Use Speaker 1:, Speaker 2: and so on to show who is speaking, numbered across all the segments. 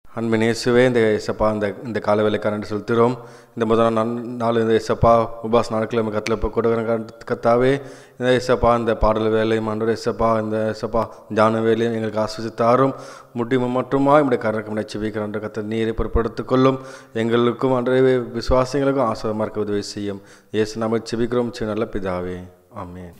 Speaker 1: அன்பின் இயேசுவே இந்த இசப்பா இந்த இந்த காலவேலைக்காரன் செலுத்துகிறோம் இந்த முதல் நாள் நாள் இந்த இசப்பா உபாஸ் நாட்கள் நம்ம கத்தில் இப்போ கொடுக்குற கத்தாவே இந்த இசப்பா இந்த பாடல் வேலையும் ஆண்டோட இசப்பா இந்த இசப்பா ஜான வேலையும் எங்களுக்கு ஆஸ்வதித்தாரும் முடியும் மட்டுமா இப்படி கரனுக்கு முன்னாடி செவிக்கிற கத்தை நீரை பொறுப்படுத்திக் கொள்ளும் எங்களுக்கும் அன்றைய விசுவாசிகளுக்கும் ஆசிரமாக இருக்க உதவி செய்யும் இயேசு நாம செபிக்கிறோம் சி நல்ல பிதாவே ஆமென்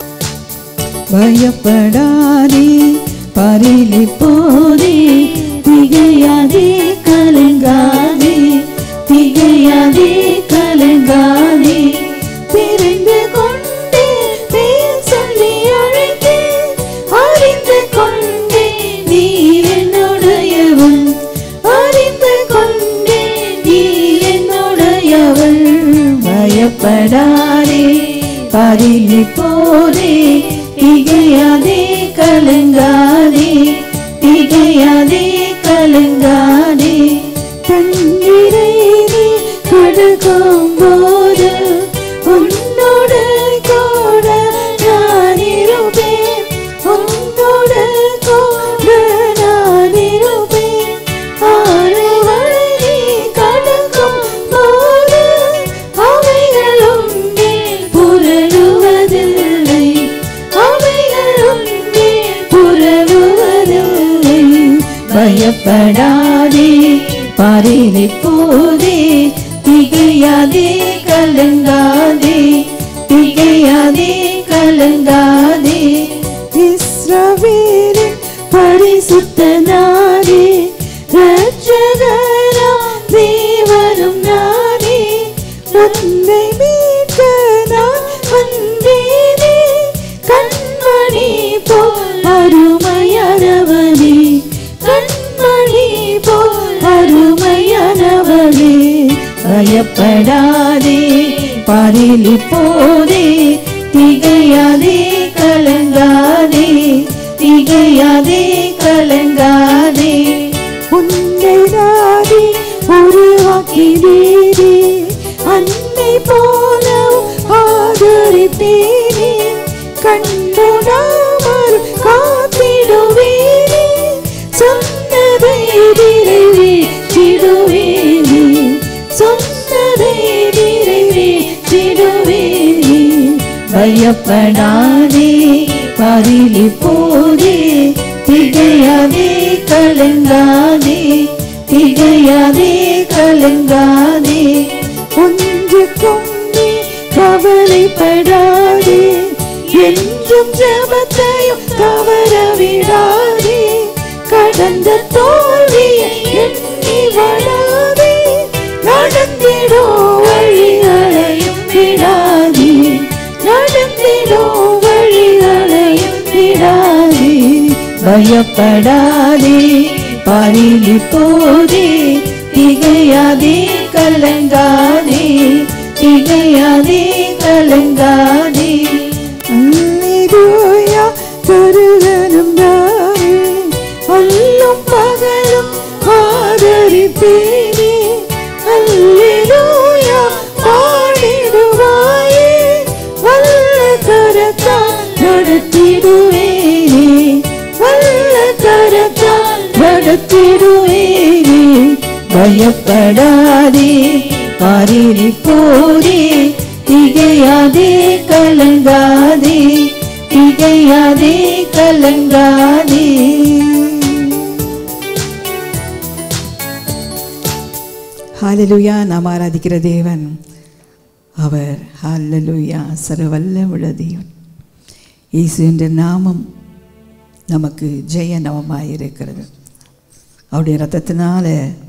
Speaker 2: பயப்படாதே பரிலி போதே திகையாதே கலங்காதே திகையாதே கலங்காதே பிரிந்து கொண்டே பேர் சொல்லி அழைத்தே அறிந்து கொண்டே நீ என்னுடையவன் அறிந்து கொண்டே நீ என்னுடையவள் பயப்படாதே பரிலி போதே திகையாதே கலங்காதே திகையாதே கலங்காதே தண்ணீரை நீ கடக்கும் போது உன்னோடு கூட நான் இருப்பேன் உன்னோடு கூட நான் இருப்பேன் ஆறுகளை நீ கடக்கும் போது அவைகளும் மேல் புரளுவதில்லை அவைகளும் மேல் புரளுவதில்லை பயப்படாதே பரிதி போதே திகையாதே கலங்காதே திகையாதே கலங்காதே இஸ்ரவேலின் பரிசுத்தனாரே ரட்சகராம் தேவனும் நானே உன்னை மீட்க நான் வந்தேனே கண்மணி போல் அருமையானவனே கண்மணி போல் அருமையானவனே பயப்படாதே பரிலி போதே திகையாதே கலங்காதே திகையாதே கலங்காதே உன்னை நாடி உருவாக்கினீரே அன்னை போல ஆதரிப்பேனே கண்டுடாமல் காத்திடுவேனே சொன்னதை நிறைவேற்றிடுவேனே சொன்னதை நிறைவேற்றிடுவேனே பயப்படாதே பரிலி போதே திகையாதே கலங்காதே திகையாதே கலங்காதே ஒன்றுக்கும் நீ கவலைப்படாதே என்றும் ஜபத்தையும் தவற விடாதே கடந்த தோல்வியை எண்ணி வளாதே நடந்திடோ வழிகளையும் விடாதே நடந்திடோ வழிகளையும் விடாதே பயப்படாதே பரிலி போதே திகையாதே கலங்காதே திகையாதே கலங்காதே அல்லேலூயா கருகனும் நானே அல்லும் பகலும் ஆதரிப்பேனே அல்லேலூயா பாடிடுவாயே வல்ல கரத்தால் நடத்திடுவேனே வல்ல கரத்தால் நடத்திடுவேனே பயப்படாதே பாரிரி போதே திகையாதே கலங்காதே திகையாதே கலங்காதே ஹalleluya நாம் ஆராதிக்கிற தேவன் அவர் ஹalleluya சர்வவல்ல உள்ள தேவன் இயேசு என்ற நாமம் நமக்கு ஜெய நாமமாய் இருக்கிறது அவருடைய ரத்தத்தினால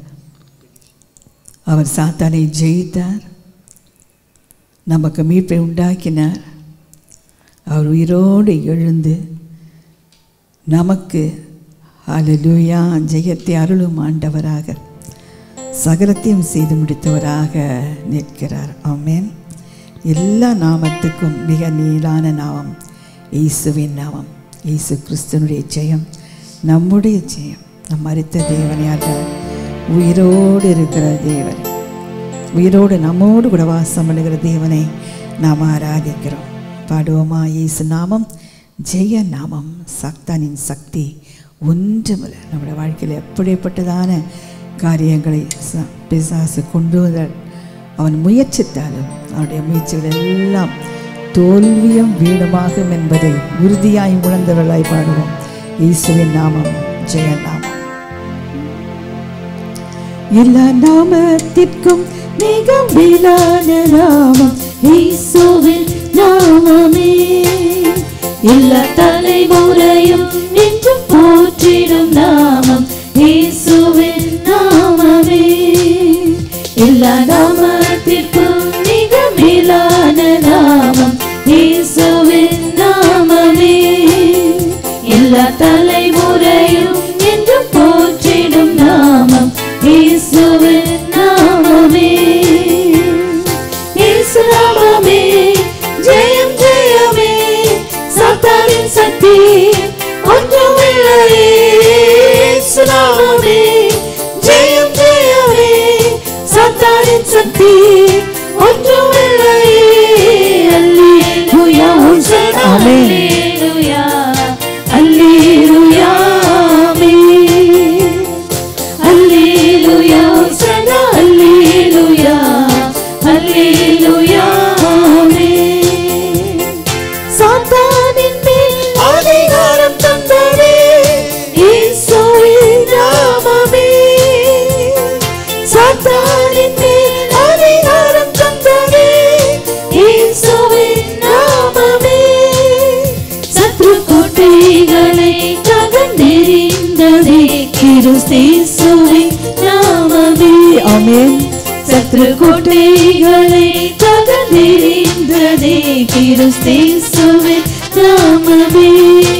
Speaker 2: அவர் சாத்தானை ஜெயித்தார் நமக்கு மீட்பை உண்டாக்கினார் அவர் உயிரோடு எழுந்து நமக்கு ஹalleluya ஜெயத்தை அருளும் ஆண்டவராக சகலத்தையும் செய்து முடித்தவராக நிற்கிறார் ஆமென் எல்லா நாமத்துக்கும் மிக நீளான நாமம் இயேசுவின் நாமம் இயேசு கிறிஸ்தனுடைய ஜெயம் நம்முடைய ஜெயம் நம் மறித்த தேவனையாக உயிரோடு இருக்கிற தேவன் உயிரோடு நம்மோடு கூட வாசம் பண்ணுகிற தேவனை நாம் ஆராதிக்கிறோம் பாடுவோமா இயேசு நாமம் ஜெய நாமம் சக்தானின் சக்தி ஒன்றுமில்லை நம்முடைய வாழ்க்கையில் எப்படிப்பட்டதான காரியங்களை ச- பிசாசு கொண்டு வர அவன் முயற்சித்தாலும் அவனுடைய முயற்சிகள் எல்லாம் தோல்வியும் வீடுமாகும் என்பதை உறுதியாய் உணர்ந்தவர்களாய் பாடுவோம் இயேசுவின் நாமம் ஜெய நாமம் எல்லா நாமத்திற்கும் மிக மேலான நாமம்
Speaker 3: இயேசுவின் நாமமே எல்லா தலைமுறையும் என்று போற்றிடும் நாமம் இயேசுவின் நாமமே எல்லா நாமத்திற்கும் மிக மேலான நாமம் இயேசுவின் நாமமே எல்லா தலைமுறையும் என்று போற்றிடும் நாமம் இயேசுவின் நாமமே இயேசு நாமமே ஜெயம் ஜெயமே சாத்தானின் சக்தி ஒன்றுமில்லையே இயேசு நாமமே ஜெயம் ஜெயமே சாத்தானின் சக்தி ஒன்றுமில்லையே அல்லேலூயா ஹோசனா
Speaker 2: ஆமென்.
Speaker 3: அல்லேலூயா அல்லேலூயா ஆமென் அல்லேலூயா ஹோசனா அல்லேலூயா அல்லேலூயா ஆமென் சாத்தானின் மேல் அதிகாரம் தந்ததே இயேசுவின் நாமமே சாத்தானின் மேல் அதிகாரம் தந்ததே இயேசுவின் நாமமே சத்ரு கோட்டைகளை தகர்ந்தெறிந்ததே கிறிஸ்தேசுவின் நாமமே
Speaker 2: ஆமென்
Speaker 3: சத்ரு கோட்டைகளை தகர்ந்தெறிந்ததே கிறிஸ்தேசுவின் நாமமே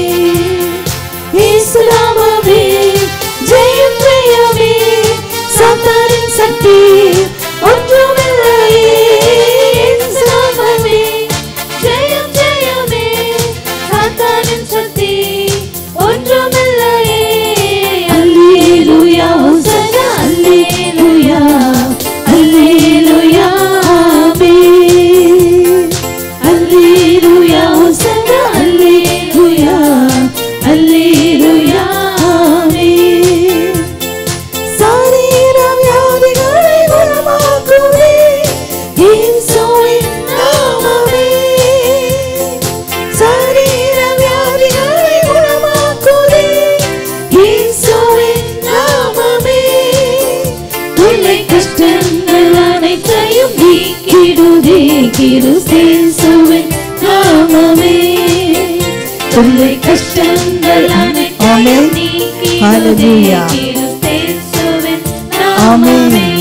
Speaker 3: இயேசு நாமமே ஜெயம் ஜெயமே சாத்தானின் சக்தி ஒன்றுமில்லையே இயேசு நாமமே ஜெயம் ஜெயமே சாத்தானின் சக்தி ஒன்றுமில்லையே அல்லேலூயா ஹோசனா அல்லேலூயா அல்லேலூயா ஆமென் அல்லேலூயா ஹோசனா அல்லேலூயா அல்லேலூயா ஆமென் சரீர வியாதிகளை குணமாக்குவே இயேசுவின் நாமமே சரீர வியாதிகளை குணமாக்குவே இயேசுவின் நாமமே தொல்லை கஷ்டங்கள் அனைத்தையும் நீக்கிடுதே கிறிஸ்தேசுவின் நாமமே தொல்லை கஷ்டங்கள் அனைத்தையும்
Speaker 2: ஆமென்.
Speaker 3: நீக்கிடுதே
Speaker 2: ஹalleluya.
Speaker 3: கிறிஸ்தேசுவின்
Speaker 2: ஆமென்.
Speaker 3: நாமமே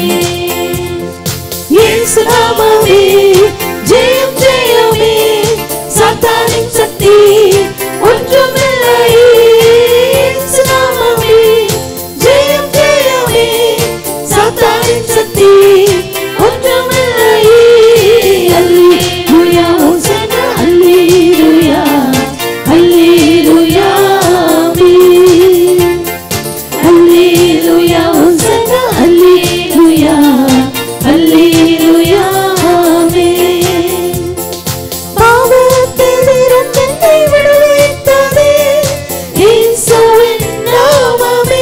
Speaker 3: இயேசு நாமமே ஜெயம் ஜெயமே சாத்தானின் சக்தி ஒன்றுமில்லையே இயேசு நாமமே ஜெயம் ஜெயமே சாத்தானின் சக்தி ஒன்றுமில்லையே அல்லேலூயா ஹோசனா அல்லேலூயா அல்லேலூயா ஆமென் அல்லேலூயா ஹோசனா அல்லேலூயா அல்லேலூயா ஆமென் பாவத்தில் இருந்து என்னை விடுவித்ததே இயேசுவின் நாமமே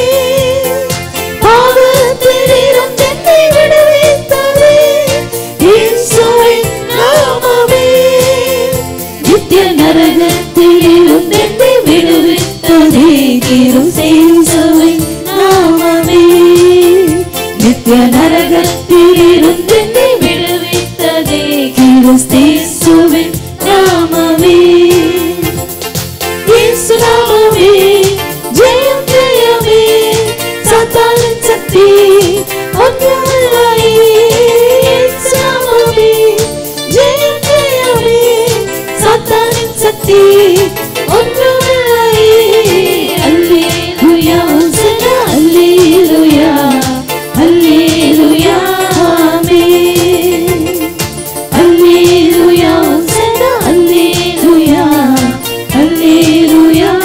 Speaker 3: பாவத்தில் இருந்து என்னை விடுவித்ததே இயேசுவின் நாமமே நித்திய நரகத்தில் இருந்து என்னை விடுவித்ததே கிறிஸ்தேசுவின் நாமமே நித்திய நரகத்தில் இருந்து என்னை விடுவித்ததே கிறிஸ்தேசுவின் நாமமே இயேசு நாமமே ஜெயம் ஜெயமே சாத்தானின் சக்தி ஒன்றுமில்லையே இயேசு நாமமே ஜெயம் ஜெயமே சாத்தானின் சக்தி ஒன்றுமில்லையே அல்லேலூயா ஹோசனா அல்லேலூயா அல்லேலூயா ஆமென் அல்லேலூயா ஹோசனா அல்லேலூயா அல்லேலூயா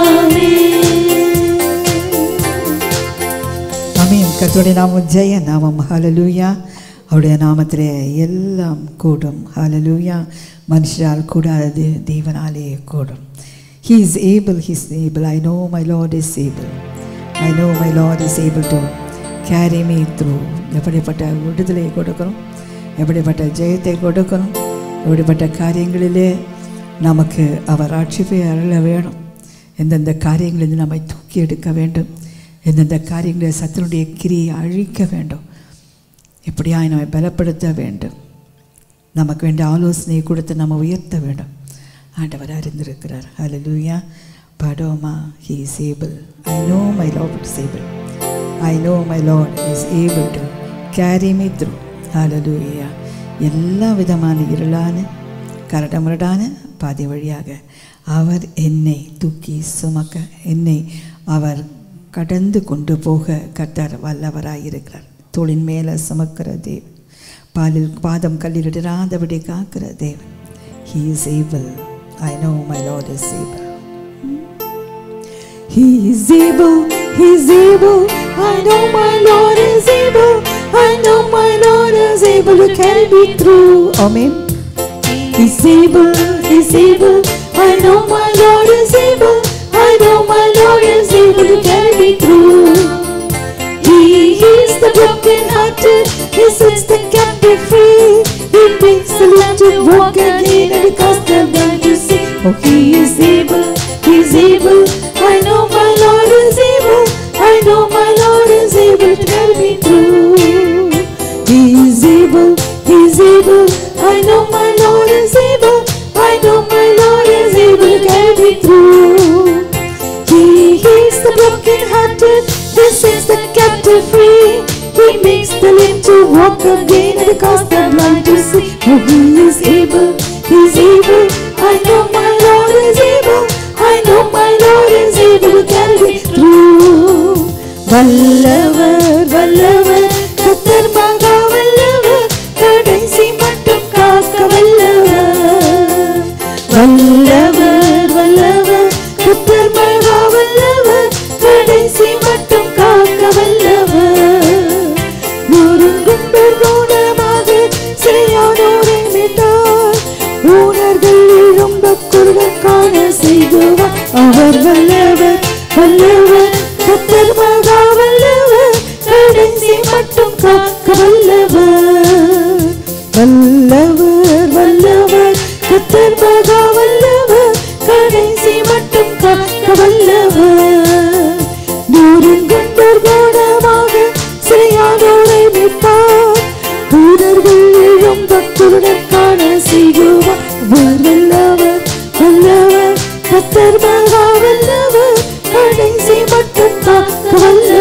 Speaker 3: ஆமென்
Speaker 2: ஆமென் கர்த்தருடைய நாமம் ஜெய நாமம் ஹalleluya அவருடைய நாமத்திலே எல்லாம் கூடும் ஹalleluya மனுஷரால் கூடாதது தேவனாலே கூடும் he is able he is able i know my lord is able i know my lord is able to carry me through எப்படிப்பட்ட விடுதலையை கொடுக்கணும் எப்படிப்பட்ட ஜெயத்தை கொடுக்கணும் எப்படிப்பட்ட காரியங்களிலே நமக்கு அவர் ஆட்சிப்பை அருள வேணும் எந்தெந்த காரியங்களில் நம்மை தூக்கி எடுக்க வேண்டும் எந்தெந்த காரியங்களில் சத்தினுடைய கிரியை அழிக்க வேண்டும் எப்படியாய் நம்மை பலப்படுத்த வேண்டும் நமக்கு வேண்டிய ஆலோசனையை கொடுத்து நம்ம உயர்த்த வேண்டும் ஆண்டவர் அறிந்திருக்கிறார் ஹalleluya படோமா he is able i know my lord is able i know my lord is able to carry me through hallelujah எல்லா விதமான இருளான கரடமுரடான பாதை வழியாக அவர் என்னை தூக்கி சுமக்க என்னை அவர் கடந்து கொண்டு போக கர்த்தர் வல்லவராயிருக்கிறார் தோளின் மேலே சுமக்கிற தேவன் பாலில் பாதம் கல்லிலிடாதபடி காக்கிற தேவன் He is able. I know my Lord is able. He is able, He is able. I know my Lord is able. I know my Lord is able to carry me through. Amen. He's able, He's able. I know my Lord is able. I know my Lord is able to carry me through. He heals the broken-hearted. He sets the captive free. He makes the lame to walk again and cause the blind to see. Oh, He is able. He is able. I know my Lord is able. I know my Lord is able to carry me through. He is able. He is able. I know my Lord is able. I know my Lord is able to carry me through. He heals the broken-hearted. He sets the captive free. He makes the lame to walk again and cause the blind to see. Oh, He is able. He is able. I know my Lord is able. I know my Lord is able to carry me through. வல்லவர் வல்லவர் கத்தர் மகா வல்லவர் கடைசி மட்டும் காக்க வல்லவர் வல்லவர் வல்லவர் கத்தர் மகா வல்லவர் கடைசி மட்டும் காக்க வல்லவர் நொறுங்கும் பெருகுணமாக சிறையானோரை மீட்டார் ஊனர்கள் எழும்ப குருடன் காண செய்குவார் அவர் வல்லவர் வல்லவர் கத்தர் மகா வல்லவர் கடைசி மட்டும் காக்க வல்லவர் வல்லவர் வல்லவர் கத்தர் மகா வல்லவர் கடைசி மட்டும் காக்க வல்லவர் நூறின் கொண்டோர் கோணமாக சிறையானோரை மீட்பார் ஊரர்கள் எழும் பக்தருடன் காண செய்குவார் அவர் வல்லவர் வல்லவர் கத்தர் மகா வல்லவர் கடைசி மட்டும் காக்க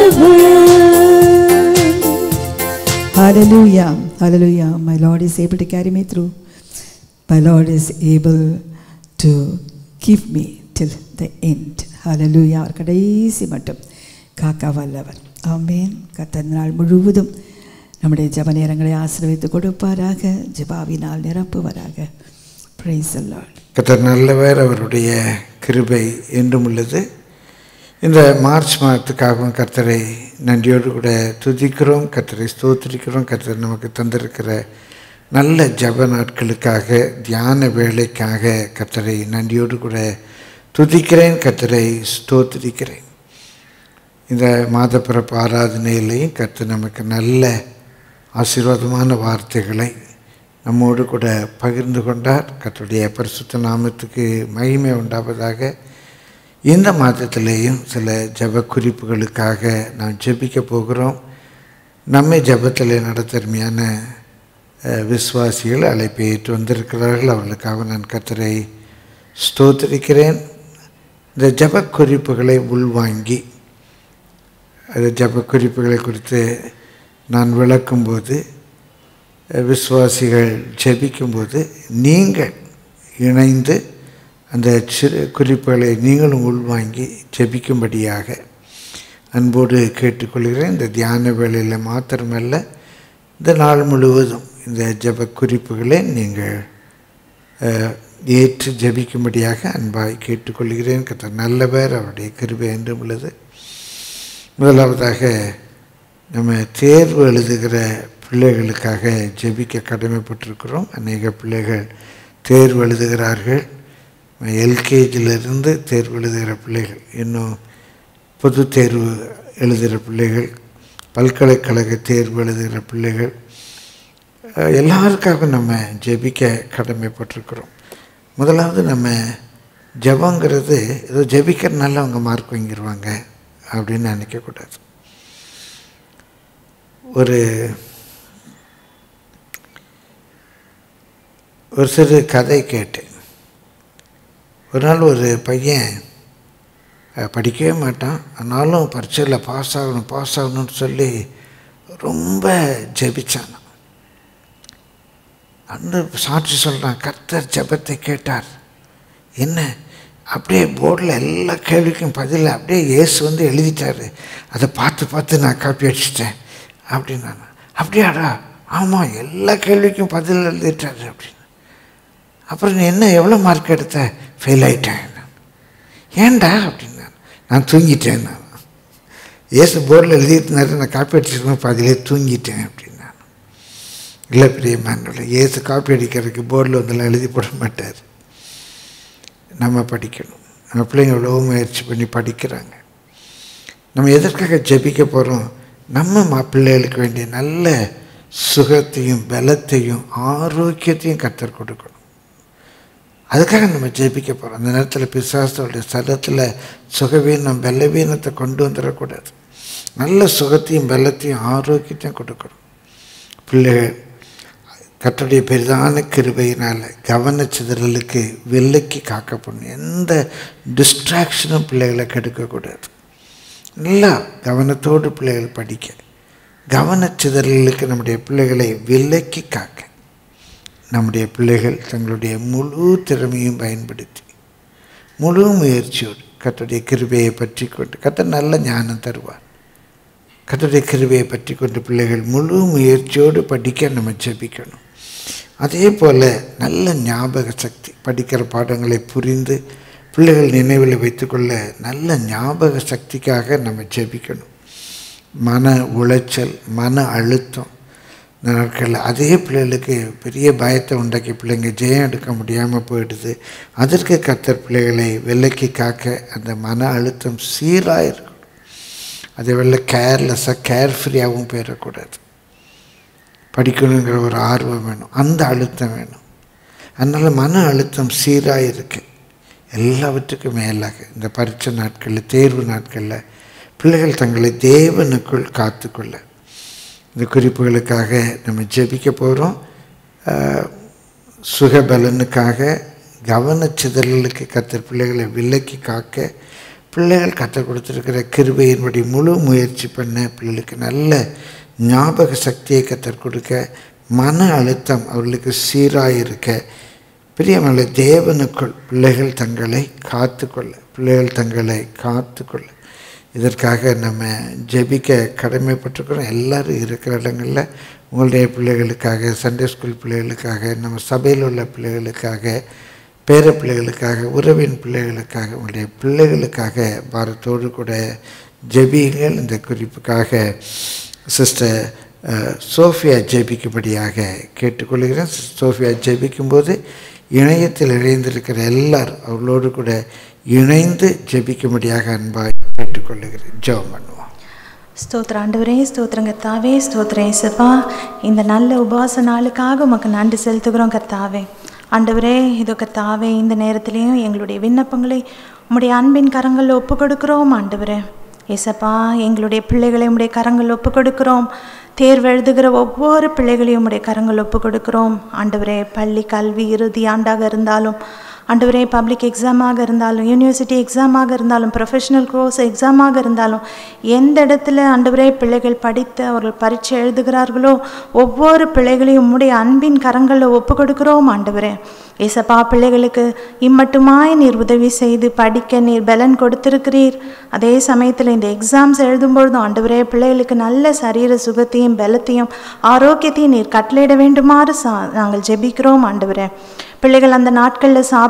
Speaker 2: வல்லவர் Hallelujah. Hallelujah. My Lord is able to carry me through. My Lord is able to keep me till the end. Hallelujah. அவர் கடைசி மட்டும் காக்க வல்லவர் ஆமேன் கத்தர் நாள் முழுவதும் நம்முடைய ஜப நேரங்களை ஆசீர்வதித்து கொடுப்பாராக ஜபாவினால் நிரப்புவராக பிரைஸ் அல்லாட்
Speaker 4: கர்த்தர் நல்லவர் அவருடைய கிருபை என்றும் உள்ளது இந்த மார்ச் மாதத்துக்காகவும் கர்த்தரை நன்றியோடு கூட துதிக்கிறோம் கர்த்தரை ஸ்தோத்திரிக்கிறோம் கர்த்தர் நமக்கு தந்திருக்கிற நல்ல ஜப நாட்களுக்காக தியான வேலைக்காக கர்த்தரை நன்றியோடு கூட துதிக்கிறேன் கர்த்தரை ஸ்தோத்திரிக்கிறேன் இந்த மாதப்பிறப்பு ஆராதனையிலையும் கர்த்தர் நமக்கு நல்ல ஆசீர்வாதமான வார்த்தைகளை நம்மோடு கூட பகிர்ந்து கொண்டார் கர்த்தருடைய பரிசுத்த நாமத்துக்கு மகிமை உண்டாவதாக இந்த மாதத்திலேயும் சில ஜெப குறிப்புகளுக்காக நாம் ஜெபிக்க போகிறோம் நம்மை ஜெபத்தில் நடத்தருமையான அஹ், விசுவாசிகள் அழைப்பை ஏற்று வந்திருக்கிறார்கள் அவர்களுக்காக நான் கர்த்தரை ஸ்தோத்திரிக்கிறேன் இந்த ஜெப குறிப்புகளை உள்வாங்கி அது ஜெப குறிப்புகளை குறித்து நான் விளக்கும்போது அஹ், விசுவாசிகள் ஜெபிக்கும்போது நீங்கள் இணைந்து அந்த சிறு குறிப்புகளை நீங்களும் உள்வாங்கி ஜெபிக்கும்படியாக அன்போடு கேட்டுக்கொள்கிறேன் இந்த தியான வேளையில் மாத்திரமல்ல இந்த நாள் முழுவதும் இந்த ஜெப குறிப்புகளை நீங்கள் அஹ், ஏற்று ஜெபிக்கும்படியாக அன்பாய் கேட்டுக்கொள்கிறேன் கர்த்தர் நல்லவர் அவருடைய கிருபை என்றும் உள்ளது முதலாவதாக நம்ம தேர்வு எழுதுகிற பிள்ளைகளுக்காக ஜெபிக்க கடமைப்பட்டிருக்கிறோம் அநேக பிள்ளைகள் தேர்வு எழுதுகிறார்கள் எல்கேஜிலிருந்து தேர்வு எழுதுகிற பிள்ளைகள் இன்னும் பொது தேர்வு எழுதுகிற பிள்ளைகள் பல்கலைக்கழக தேர்வு எழுதுகிற பிள்ளைகள் அஹ், எல்லாருக்காகவும் நம்ம ஜெபிக்க கடமைப்பட்டிருக்கிறோம் முதலாவது நம்ம ஜெபங்கிறது ஏதோ ஜெபிக்கிறதுனால அவங்க மார்க் வாங்கிடுவாங்க அப்படின்னு நினைக்கக்கூடாது ஒரு ஒரு சிறு கதை கேட்டேன் ஒரு நாள் ஒரு பையன் அஹ், படிக்கவே மாட்டான் ஆனாலும் பரீட்சையில் பாஸ் ஆகணும் பாஸ் ஆகணும்னு சொல்லி ரொம்ப ஜெபிச்சான் அந்த சாட்சி சொல்கிறான் கர்த்தர் ஜெபத்தை கேட்டார் என்ன அப்படியே போர்டில் எல்லா கேள்விக்கும் பதில் அப்படியே இயேசு வந்து எழுதிட்டாரு அதை பார்த்து பார்த்து நான் காப்பி அடிச்சிட்டேன் அப்படின்னு அப்படியாடா ஆமாம் எல்லா கேள்விக்கும் பதில் எழுதிட்டாரு அப்படின்னு அப்புறம் நீ என்ன எவ்வளோ மார்க் எடுத்த ஃபெயில் ஆயிட்டேன் ஏன்டா அப்படின்னா நான் தூங்கிட்டேன் நான் ஏசு போர்டில் எழுதிட்டுனாரு நான் காப்பி அடிச்சிருக்கணும் பாதியிலே தூங்கிட்டேன் அப்படின்னா இல்லை பிரியமான ஏசு காப்பி அடிக்கிறதுக்கு போர்டில் வந்தெல்லாம் எழுதி போட மாட்டார் நம்ம படிக்கணும் நம்ம பிள்ளைங்க எவ்வளோ முயற்சி பண்ணி படிக்கிறாங்க நம்ம எதற்காக ஜெபிக்க போகிறோம் நம்ம மா பிள்ளைகளுக்கு வேண்டிய நல்ல சுகத்தையும் பலத்தையும் ஆரோக்கியத்தையும் கத்தர் கொடுக்கணும் அதுக்காக நம்ம ஜெபிக்க போகிறோம் அந்த நேரத்தில் பிசாசோடைய சரத்தில் சுகவீனம் பலவீனத்தை கொண்டு வந்துடக்கூடாது நல்ல சுகத்தையும் பலத்தையும் ஆரோக்கியத்தையும் கொடுக்கணும் பிள்ளைகள் கர்த்தருடைய பெரிதான கிருபையினால் கவனச்சிதறலுக்கு விலக்கி காக்கப்படணும் எந்த டிஸ்ட்ராக்ஷனும் பிள்ளைகளை கெடுக்கக்கூடாது நல்லா கவனத்தோடு பிள்ளைகள் படிக்க கவனச்சிதறலுக்கு நம்முடைய பிள்ளைகளை விலக்கி காக்க நம்முடைய பிள்ளைகள் தங்களுடைய முழு திறமையும் பயன்படுத்தி முழு முயற்சியோடு கர்த்தருடைய கிருபையை பற்றி கொண்டு கர்த்தர் நல்ல ஞானம் தருவார் கர்த்தருடைய கிருபையை பற்றி கொண்டு பிள்ளைகள் முழு முயற்சியோடு படிக்க நம்ம ஜெபிக்கணும் அதே போல் நல்ல ஞாபக சக்தி படிக்கிற பாடங்களை புரிந்து பிள்ளைகள் நினைவில் வைத்துக்கொள்ள நல்ல ஞாபக சக்திக்காக நம்ம ஜெபிக்கணும் மன உளைச்சல் மன அழுத்தம் இந்த நாட்களில் அதே பிள்ளைகளுக்கு பெரிய பயத்தை உண்டாக்கி பிள்ளைங்க ஜெயம் எடுக்க முடியாமல் போயிடுது அதற்கு கத்தர் பிள்ளைகளை விலக்கி காக்க அந்த மன அழுத்தம் சீராக இருக்கணும் அதே வேளை கேர்லெஸ்ஸாக கேர்ஃப்ரீயாகவும் போயிடக்கூடாது படிக்கணுங்கிற ஒரு ஆர்வம் வேணும் அந்த அழுத்தம் வேணும் அதனால் மன அழுத்தம் சீராக இருக்கு எல்லாவற்றுக்கும் மேலாக இந்த பரீட்சை நாட்களில் தேர்வு நாட்களில் பிள்ளைகள் தங்களை தேவனுக்குள் காத்துக்கொள்ள இந்த குறிப்புகளுக்காக நம்ம ஜெபிக்க போகிறோம் சுகபலனுக்காக கவனச்சிதறலுக்கு கத்தர் பிள்ளைகளை விலக்கி காக்க பிள்ளைகள் கற்றுக் கொடுத்துருக்கிற கிருபையின்படி முழு முயற்சி பண்ண பிள்ளைகளுக்கு நல்ல ஞாபக சக்தியை கத்தர் கொடுக்க மன அழுத்தம் அவர்களுக்கு சீராக இருக்க பிரியமல்ல தேவனுக்குள் பிள்ளைகள் தங்களை காத்துக்கொள்ள பிள்ளைகள் தங்களை காத்துக்கொள்ள இதற்காக நம்ம ஜெபிக்க கடமைப்பட்டிருக்கிறோம் எல்லாரும் இருக்கிற இடங்களில் உங்களுடைய பிள்ளைகளுக்காக சண்டே ஸ்கூல் பிள்ளைகளுக்காக நம்ம சபையில் உள்ள பிள்ளைகளுக்காக பேர பிள்ளைகளுக்காக உறவின் பிள்ளைகளுக்காக உங்களுடைய பிள்ளைகளுக்காக பாரத்தோடு கூட ஜெபியுங்கள் இந்த குறிப்புக்காக சிஸ்டர் சோஃபியா ஜெபிக்கும்படியாக கேட்டுக்கொள்கிறேன் சோஃபியா ஜெபிக்கும்போது இணையத்தில் இணைந்திருக்கிற எல்லாரும் அவர்களோடு கூட இணைந்து ஜெபிக்கும்படியாக அன்பாய் கேட்டுக்கொள்ளுகிறேன் ஜெபம் பண்ணுவோம்
Speaker 5: ஸ்தோத்திர ஆண்டவரே ஸ்தோத்திரம் கர்த்தாவே ஸ்தோத்திரம் இசப்பா இந்த நல்ல உபவாச நாளுக்காக உமக்கு நன்றி செலுத்துகிறோம் கர்த்தாவே ஆண்டவரே இதோ கர்த்தாவே இந்த நேரத்திலையும் எங்களுடைய விண்ணப்பங்களை உம்முடைய அன்பின் கரங்களில் ஒப்பு கொடுக்கிறோம் ஆண்டவரே ஏசப்பா எங்களுடைய பிள்ளைகளை உம்முடைய கரங்கள் ஒப்பு கொடுக்கிறோம் தேர்வு எழுதுகிற ஒவ்வொரு பிள்ளைகளையும் உம்முடைய கரங்கள் ஒப்பு கொடுக்கிறோம் ஆண்டவரே பள்ளி கல்வி இறுதி ஆண்டாக இருந்தாலும் ஆண்டவரே பப்ளிக் எக்ஸாமாக இருந்தாலும் யூனிவர்சிட்டி எக்ஸாமாக இருந்தாலும் ப்ரொஃபஷனல் கோர்ஸ் எக்ஸாமாக இருந்தாலும் எந்த இடத்துல ஆண்டவரே பிள்ளைகள் படித்து அவர்கள் பரீட்சை எழுதுகிறார்களோ ஒவ்வொரு பிள்ளைகளையும் உம்முடைய அன்பின் கரங்களில் ஒப்பு கொடுக்கிறோம் ஆண்டவரே ஏசப்பா பிள்ளைகளுக்கு இம்மட்டுமாய் நீர் உதவி செய்து படிக்க நீர் பலன் கொடுத்திருக்கிறீர் அதே சமயத்தில் இந்த எக்ஸாம்ஸ் எழுதும்பொழுதும் ஆண்டவரே பிள்ளைகளுக்கு நல்ல சரீர சுகத்தையும் பலத்தையும் ஆரோக்கியத்தையும் நீர் கட்டளையிட வேண்டுமாறு சா நாங்கள் ஜெபிக்கிறோம் ஆண்டவரே பிள்ளைகள் அந்த நாட்களில் சாப்பிடும்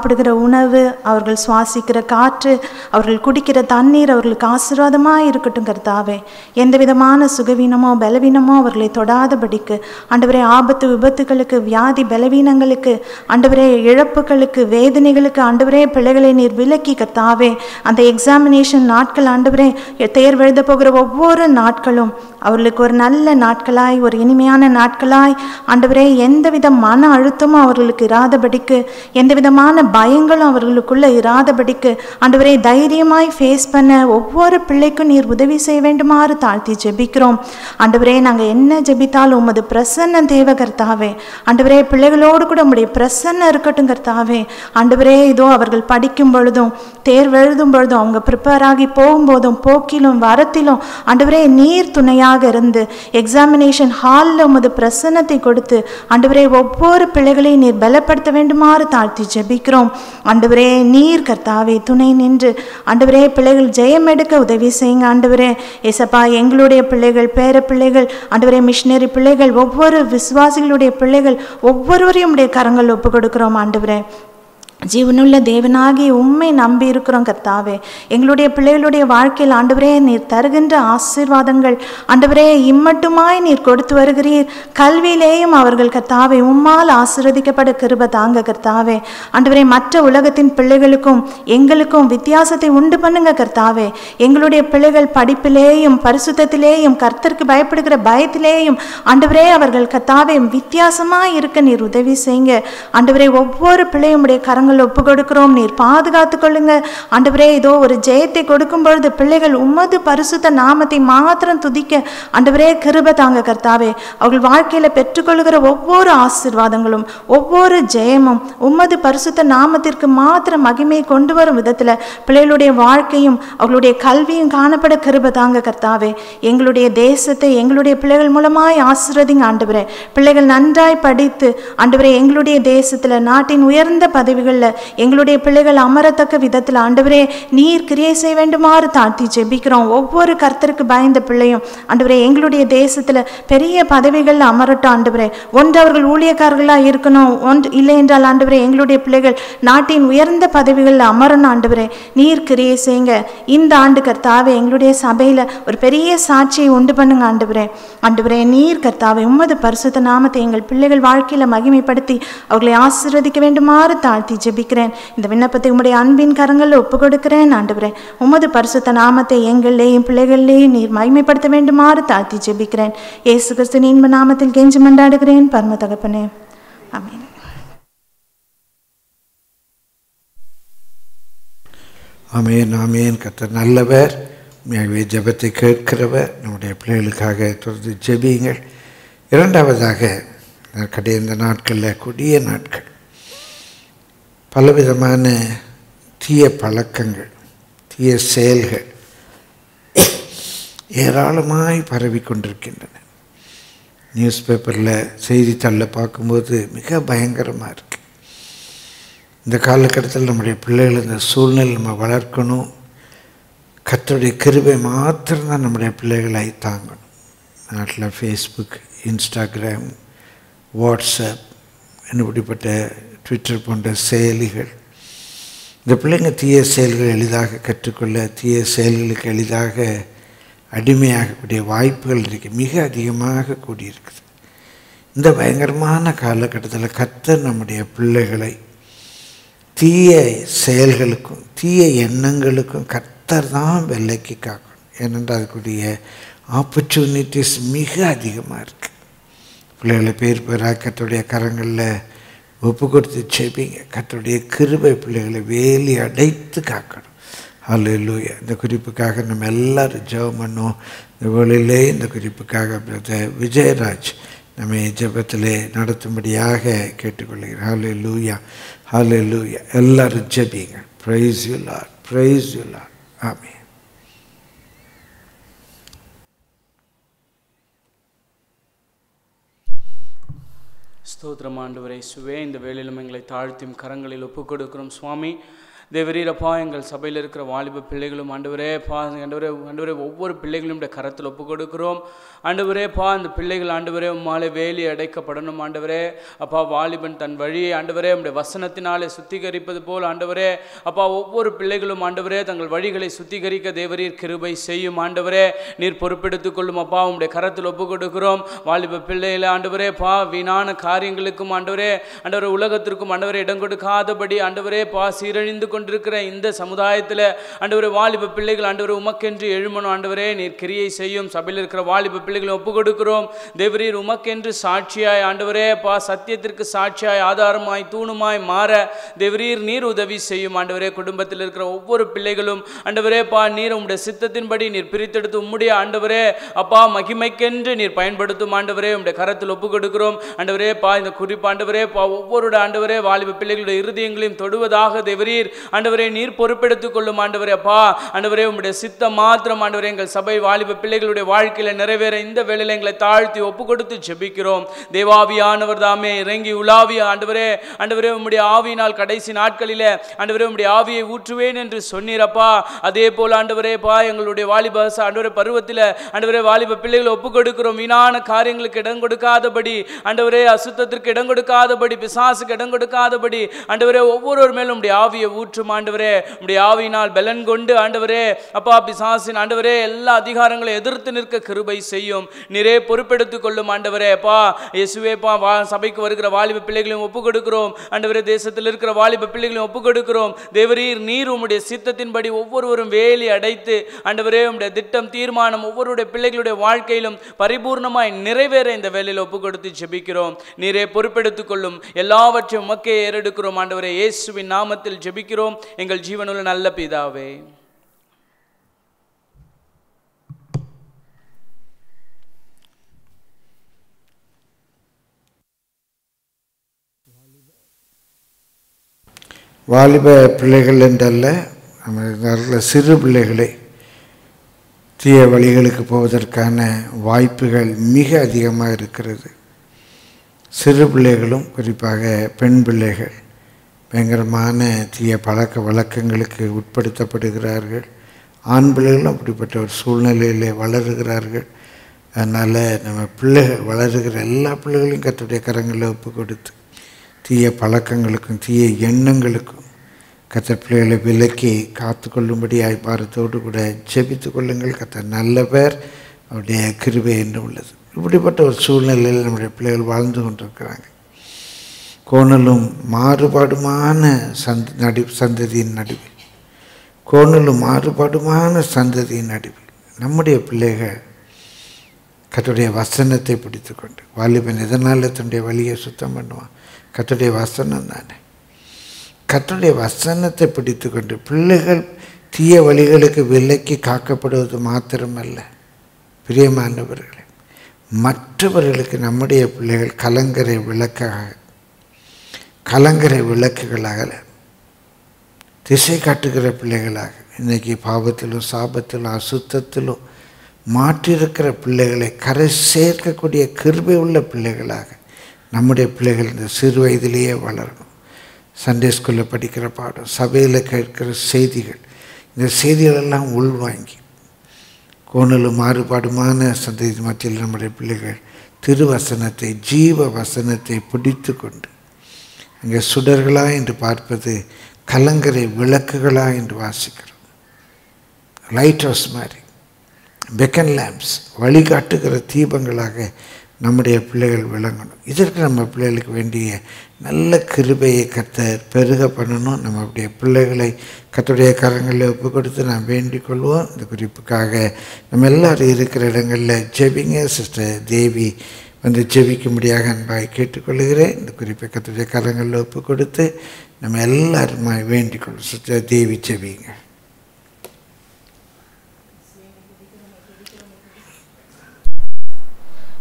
Speaker 5: சாப்பிடுகிற உணவு அவர்கள் சுவாசிக்கிற காற்று அவர்கள் குடிக்கிற தண்ணீர் அவர்களுக்கு ஆசீர்வாதமாக இருக்கட்டும் கர்த்தாவே எந்த விதமான சுகவீனமோ பலவீனமோ அவர்களை தொடாதபடிக்கு ஆண்டவரே ஆபத்து விபத்துகளுக்கு வியாதி பலவீனங்களுக்கு ஆண்டவரே இழப்புகளுக்கு வேதனைகளுக்கு ஆண்டவரே பிள்ளைகளை நீர் விலக்கி கர்த்தாவே அந்த எக்ஸாமினேஷன் நாட்கள் ஆண்டவரே தேர்வு எழுத போகிற ஒவ்வொரு நாட்களும் அவர்களுக்கு ஒரு நல்ல நாட்களாய் ஒரு இனிமையான நாட்களாய் ஆண்டவரே எந்தவித மன அழுத்தமும் அவர்களுக்கு இராதபடிக்கு எந்த விதமான பயங்களும் அவர்களுக்குள்ள இராதபடிக்கு ஆண்டவரே தைரியமாய் ஃபேஸ் பண்ண ஒவ்வொரு பிள்ளைக்கும் நீர் உதவி செய்ய வேண்டுமாறு தாழ்த்தி ஜெபிக்கிறோம் ஆண்டவரே நாங்கள் என்ன ஜெபித்தாலும் உமது பிரசன்ன தேவ கர்த்தாவே ஆண்டவரே பிள்ளைகளோடு கூட உம்முடைய பிரசன்னம் இருக்கட்டும் கர்த்தாவே ஆண்டவரே இதோ அவர்கள் படிக்கும் பொழுதும் தேர்வு எழுதும் பொழுதும் அவங்க ப்ரிப்பேர் ஆகி போகும்போதும் போக்கிலும் வரத்திலும் ஆண்டவரே நீர் துணையாக இருந்து எக்ஸாமினேஷன் ஹாலில் உமது பிரசன்னத்தை கொடுத்து ஆண்டவரே ஒவ்வொரு பிள்ளைகளையும் நீர் பலப்படுத்த வேண்டுமாறு தாழ்த்தி ஜெபிக்கிறோம் ஆண்டவரே நீர் கர்த்தாவே துணை நின்று ஆண்டவரே பிள்ளைகள் ஜெயம் எடுக்க உதவி செய்யுங்க ஆண்டவரே ஏசப்பா எங்களுடைய பிள்ளைகள் பேர பிள்ளைகள் ஆண்டவரே மிஷினரி பிள்ளைகள் ஒவ்வொரு விசுவாசிகளுடைய பிள்ளைகள் ஒவ்வொருவரையும் உடைய கரங்கள் ஒப்பு கொடுக்கிறோம் ஆண்டவரே ஜீவனுள்ள தேவனாகி உண்மை நம்பி இருக்கிறோம் கர்த்தாவே எங்களுடைய பிள்ளைகளுடைய வாழ்க்கையில் ஆண்டவரே நீர் தருகின்ற ஆசீர்வாதங்கள் ஆண்டவரே இம்மட்டுமாய் நீர் கொடுத்து வருகிறீர் கல்வியிலேயும் அவர்கள் கர்த்தாவே உம்மால் ஆசீர்வதிக்கப்பட கிருப தாங்க கர்த்தாவே ஆண்டவரே மற்ற உலகத்தின் பிள்ளைகளுக்கும் எங்களுக்கும் வித்தியாசத்தை உண்டு பண்ணுங்க கர்த்தாவே எங்களுடைய பிள்ளைகள் படிப்பிலேயும் பரிசுத்தத்திலேயும் கர்த்தருக்கு பயப்படுகிற பயத்திலேயும் ஆண்டவரே அவர்கள் கர்த்தாவே வித்தியாசமாய் இருக்க நீர் உதவி செய்யுங்க ஆண்டவரே ஒவ்வொரு பிள்ளையும் உடைய கரங்கள் ஒப்பு கொடுக்கிறோம் நீர் பாதுகாத்து கொள்ளுங்க ஆண்டவரே இதோ ஒரு ஜெயத்தை கொடுக்கும் பொழுது பிள்ளைகள் உமது பரிசுத்த நாமத்தை மாத்திரம் துதிக்க ஆண்டவரே கிருப தாங்க கர்த்தாவே அவர்கள் வாழ்க்கையில பெற்றுக்கொள்கிற ஒவ்வொரு ஆசீர்வாதங்களும் ஒவ்வொரு ஜெயமும் உமது பரிசுத்த நாமத்திற்கு மாத்திரம் மகிமையை கொண்டு வரும் விதத்துல பிள்ளைகளுடைய வாழ்க்கையும் அவர்களுடைய கல்வியும் காணப்பட கிருப தாங்க கர்த்தாவே எங்களுடைய தேசத்தை எங்களுடைய பிள்ளைகள் மூலமாய் ஆசீர்வதிங்க ஆண்டவரே பிள்ளைகள் நன்றாய் படித்து ஆண்டவரே எங்களுடைய தேசத்துல நாட்டின் உயர்ந்த பதவிகளில் எங்களுடைய பிள்ளைகள் அமரத்தக்க விதத்தில் ஆண்டவரே நீர் கிரியை செய்ய வேண்டுமாறு தாழ்த்தி ஜெபிக்கிறோம் ஒவ்வொரு கர்த்தருக்கு பயந்த பிள்ளையும் ஆண்டவரே எங்களுடைய தேசத்துல பெரிய பதவிகளில் அமரட்டும் ஆண்டவரே ஒன்று அவர்கள் ஊழியக்காரர்களாக இருக்கணும் ஒன்று இல்லை என்றால் ஆண்டவரே எங்களுடைய பிள்ளைகள் நாட்டின் உயர்ந்த பதவிகளில் அமரணும் ஆண்டவரே நீர் கிரியை செய்யுங்க இந்த ஆண்டு கர்த்தாவே எங்களுடைய சபையில ஒரு பெரிய சாட்சியை உண்டு பண்ணுங்க ஆண்டவரே ஆண்டவரே நீர் கர்த்தாவே உமது பரிசுத்த நாமத்தை எங்கள் பிள்ளைகள் வாழ்க்கையில மகிமைப்படுத்தி அவர்களை ஆசீர்வதிக்க வேண்டுமாறு தாழ்த்தி ஜெபிக்கிறேன் இந்த விண்ணப்பத்தை உம்முடைய அன்பின் கரங்களில் ஒப்பு கொடுக்கிறேன் ஆண்டவரே உமது பரிசுத்த நாமத்தை எங்கள்லேயும் பிள்ளைகள்லேயும் நீர் மகிமைப்படுத்த வேண்டுமாறு தாழ்த்தி ஜெபிக்கிறேன் இயேசு கிறிஸ்து இன்ப நாமத்தில் கெஞ்சி மண்டாடுகிறேன் பரம தகப்பனே ஆமென்
Speaker 4: ஆமேன் ஆமேன் கர்த்தர் நல்லவர் உண்மையாகவே ஜெபத்தை கேட்கிறவர் நம்முடைய பிள்ளைகளுக்காக தொடர்ந்து ஜெபியுங்கள் இரண்டாவதாக கடை இந்த நாட்களில் கொடிய நாட்கள் பலவிதமான தீய பழக்கங்கள் தீய செயல்கள் ஏராளமாய் பரவி கொண்டிருக்கின்றன நியூஸ் பேப்பரில் செய்தித்தாளில் பார்க்கும்போது மிக பயங்கரமாக இருக்கு இந்த காலகட்டத்தில் நம்முடைய பிள்ளைகள் இந்த சூழ்நிலை நம்ம வளர்க்கணும் கர்த்தருடைய கிருபை மாத்திரம்தான் நம்முடைய பிள்ளைகளை தாங்கணும் நாட்டில் ஃபேஸ்புக் இன்ஸ்டாகிராம் வாட்ஸ்அப் இப்படிப்பட்ட ட்விட்டர் போன்ற செயலிகள் இந்த பிள்ளைங்க தீய செயல்கள் எளிதாக கற்றுக்கொள்ள தீய செயல்களுக்கு எளிதாக அடிமையாகக்கூடிய வாய்ப்புகள் இருக்கு மிக அதிகமாக கூடியிருக்குது இந்த பயங்கரமான காலகட்டத்தில் கர்த்தர் நம்முடைய பிள்ளைகளை தீய செயல்களுக்கும் தீய எண்ணங்களுக்கும் கர்த்தர் தான் வெள்ளைக்கு காக்கணும் ஏனென்றால் அதுக்குரிய ஆப்பர்ச்சுனிட்டிஸ் மிக அதிகமாக இருக்குது பிள்ளைகளை பேர் பேராக கர்த்தருடைய கரங்களில் ஒப்பு கொடுத்து செபிங்க கர்த்தருடைய கிருபை பிள்ளைகளை வேலி அடைத்து காக்கணும் ஹalleluya இந்த குறிப்புக்காக நம்ம எல்லாரும் ஜெபம் பண்ணோம் இந்த வேளையிலே இந்த குறிப்புக்காக பிரதர் விஜயராஜ் நம்மை ஜெபத்திலே நடத்தும்படியாக கேட்டுக்கொள்கிறேன் ஹalleluya ஹalleluya எல்லாரும் ஜெபிங்க praise you lord praise you lord ஆமென்
Speaker 6: ஸ்தோத்திரம் ஆண்டவரே சுவே இந்த வேளையிலும் எங்களை தாழ்த்தியும் கரங்களில் ஒப்புக் கொடுக்கிறோம் சுவாமி தேவரீரப்பா எங்கள் சபையில் இருக்கிற வாலிப பிள்ளைகளும் ஆண்டவரே பா ஆண்டவரே ஆண்டவரே ஒவ்வொரு பிள்ளைகளும் இந்த கரத்தில் ஒப்பு கொடுக்கிறோம் ஆண்டவரே பா அந்த பிள்ளைகள் ஆண்டவரே உம்மாலே வேலி அடைக்கப்படணும் ஆண்டவரே அப்பா வாலிபன் தன் வழியை ஆண்டவரே உம்முடைய வசனத்தினாலே சுத்திகரிப்பது போல் ஆண்டவரே அப்பா ஒவ்வொரு பிள்ளைகளும் ஆண்டவரே தங்கள் வழிகளை சுத்திகரிக்க தேவரீர் கிருபை செய்யும் ஆண்டவரே நீர் பொறுப்பெடுத்துக் கொள்ளும் அப்பா உம்முடைய கரத்தில் ஒப்பு கொடுக்கிறோம் வாலிப பிள்ளைகளை ஆண்டவரே பா வீணான காரியங்களுக்கும் ஆண்டவரே ஆண்டவரே உலகத்திற்கும் ஆண்டவரே இடம் கொடுக்காதபடி ஆண்டவரே பா சீரழிந்து கொண்டிருக்கிற இந்த சமுதாயத்தில் ஆண்டவரே வாலிப பிள்ளைகள் ஆண்டவரே உமக்கென்று எழுமணும் ஆண்டவரே நீர் கிரியை செய்யும் சபையில் இருக்கிற வாலிப பிள்ளைகளை ஒப்பு கொடுக்கிறோம் தேவரீர் உமக்கென்று சாட்சியாய் ஆண்டவரே பா சத்தியத்திற்கு சாட்சியாய் ஆதாரமாய் தூணுமாய் மாற தேவரீர் நீர் உதவி செய்யும் ஆண்டவரே குடும்பத்தில் இருக்கிற ஒவ்வொரு பிள்ளைகளும் ஆண்டவரே பா நீர் உம்முடைய சித்தத்தின்படி நீர் பிரித்தெடுத்து உம்முடைய ஆண்டவரே அப்பா மகிமைக்கென்று நீர் பயன்படுத்தும் ஆண்டவரே உம்முடைய கரத்தில் ஒப்பு கொடுக்கிறோம் ஆண்டவரே பா இந்த குறிப்பு ஆண்டவரே பா ஒவ்வொரு ஆண்டவரே வாலிப பிள்ளைகளுடைய இருதயங்களையும் தொடுவதாக தேவரீர் ஆண்டவரே நீர் பொறுப்பெடுத்துக் கொள்ளும் ஆண்டவரே அப்பா ஆண்டவரே உம்முடைய சித்தம் மாத்திரம் ஆண்டவரே எங்கள் சபை வாலிப பிள்ளைகளுடைய வாழ்க்கையில நிறைவேற இந்த வேளையில எங்களை தாழ்த்தி ஒப்பு கொடுத்து ஜெபிக்கிறோம் தேவாவியானவர் தாமே இறங்கி உலாவிய ஆண்டவரே ஆண்டவரே உம்முடைய ஆவியினால் கடைசி நாட்களிலே ஆண்டவரே உம்முடைய ஆவியை ஊற்றுவேன் என்று சொன்னீரப்பா அதே போல ஆண்டவரே பா எங்களுடைய வாலிப ச- ஆண்டவரே பருவத்தில் ஆண்டவரே வாலிப பிள்ளைகளை ஒப்பு கொடுக்கிறோம் வீணான காரியங்களுக்கு இடம் கொடுக்காதபடி ஆண்டவரே அசுத்தத்திற்கு இடம் கொடுக்காதபடி பிசாசுக்கு இடம் கொடுக்காதபடி ஆண்டவரே ஒவ்வொருவர் மேலும் உம்முடைய ஆவியை ஊற்றும் ஆண்டவரே உம்முடைய ஆவியினால் பலன் கொண்டு ஆண்டவரே அப்பா பிசாசின் ஆண்டவரே எல்லா அதிகாரங்களை எதிர்த்து நிற்க கிருபை செய்யும் நீரே பொறுப்பெடுத்துக் கொள்ளும் ஆண்டவரே அப்பா இயேசுவே பா வா சபைக்கு வருகிற வாலிப பிள்ளைகளையும் ஒப்பு கொடுக்கிறோம் ஆண்டவரே தேசத்தில் இருக்கிற வாலிப பிள்ளைகளையும் ஒப்பு கொடுக்கிறோம் தேவரீர் நீர் உம்முடைய சித்தத்தின்படி ஒவ்வொருவரும் வேலி அடைத்து ஆண்டவரே உம்முடைய திட்டம் தீர்மானம் ஒவ்வொருடைய பிள்ளைகளுடைய வாழ்க்கையிலும் பரிபூர்ணமாய் நிறைவேற இந்த வேலையில் ஒப்பு கொடுத்து ஜெபிக்கிறோம் நீரே பொறுப்பெடுத்துக் கொள்ளும் எல்லாவற்றையும் உமக்கே ஏறெடுக்கிறோம் ஆண்டவரே இயேசுவின் நாமத்தில் ஜெபிக்கிறோம் எங்கள் ஜீவனுள்ள நல்ல பிதாவே
Speaker 4: வாலிப பிள்ளைகள் என்றல்ல நம்ம நல்ல சிறு பிள்ளைகளை தீய வழிகளுக்கு போவதற்கான வாய்ப்புகள் மிக அதிகமாக இருக்கிறது சிறு பிள்ளைகளும் குறிப்பாக பெண் பிள்ளைகள் பயங்கரமான தீய பழக்க வழக்கங்களுக்கு உட்படுத்தப்படுகிறார்கள் ஆண் பிள்ளைகளும் அப்படிப்பட்ட ஒரு சூழ்நிலையிலே வளருகிறார்கள் அதனால் நம்ம பிள்ளைகள் வளருகிற எல்லா பிள்ளைகளையும் கத்துடைய கரங்களில் ஒப்பு கொடுத்து தீய பழக்கங்களுக்கும் தீய எண்ணங்களுக்கும் கத்தர் பிள்ளைகளை விலக்கி காத்து கொள்ளும்படியாய் பாரத்தோடு கூட ஜெபித்து கொள்ளுங்கள் கத்தர் நல்ல பேர் அவருடைய கிருபை என்று உள்ளது இப்படிப்பட்ட ஒரு சூழ்நிலையில் நம்முடைய பிள்ளைகள் வாழ்ந்து கொண்டிருக்கிறாங்க கோணலும் மாறுபாடுமான சந்த நடி சந்ததியின் நடுவில் கோணலும் மாறுபாடுமான சந்ததியின் நடுவில் நம்முடைய பிள்ளைகள் கத்துடைய வசனத்தை பிடித்துக்கொண்டு வாலிபன் எதனால் தன்னுடைய வழியை சுத்தம் பண்ணுவான் கத்துடைய வசனம் தானே கத்துடைய வசனத்தை பிடித்துக்கொண்டு பிள்ளைகள் தீய வழிகளுக்கு விலக்கி காக்கப்படுவது மாத்திரமல்ல பிரியமானவர்களே மற்றவர்களுக்கு நம்முடைய பிள்ளைகள் கலங்கரை விளக்காக கலங்கரை விளக்குகளாக திசை காட்டுகிற பிள்ளைகளாக இன்னைக்கு பாவத்திலும் சாபத்திலும் அசுத்தத்திலும் மாற்றிருக்கிற பிள்ளைகளை கரை சேர்க்கக்கூடிய கிருபை உள்ள பிள்ளைகளாக நம்முடைய பிள்ளைகள் இந்த சிறு வயதிலேயே வளரணும் சண்டே ஸ்கூலில் படிக்கிற பாடம் சபையில் கேட்கிற செய்திகள் இந்த செய்திகளெல்லாம் உள்வாங்கி கோணலும் மாறுபாடுமான சந்ததி மத்தியில் நம்முடைய பிள்ளைகள் திருவசனத்தை ஜீவ வசனத்தை பிடித்து கொண்டு அங்கே சுடர்களா என்று பார்ப்பது கலங்கரை விளக்குகளா என்று வாசிக்கிறோம் லைட் ஹவுஸ் மாதிரி பெக்கன் லேம்ப்ஸ் வழிகாட்டுகிற தீபங்களாக நம்முடைய பிள்ளைகள் விளங்கணும் இதற்கு நம்ம பிள்ளைகளுக்கு வேண்டிய நல்ல கிருபையை கத்தர் பெருக பண்ணணும் நம்மளுடைய பிள்ளைகளை கத்துடைய கரங்களில் ஒப்பு கொடுத்து நாம் வேண்டிக் கொள்வோம் இந்த குறிப்புக்காக நம்ம எல்லாரும் இருக்கிற இடங்களில் ஜெபிங்க சிஸ்டர் தேவி வந்து ஜெபிக்கும்படியாக அன்பாய் கேட்டுக்கொள்கிறேன் இந்த குறிப்பை கத்துடைய கரங்களில் ஒப்பு கொடுத்து நம்ம எல்லாருமா வேண்டிக் கொள்வோம் சிஸ்டர் தேவி ஜெபிங்க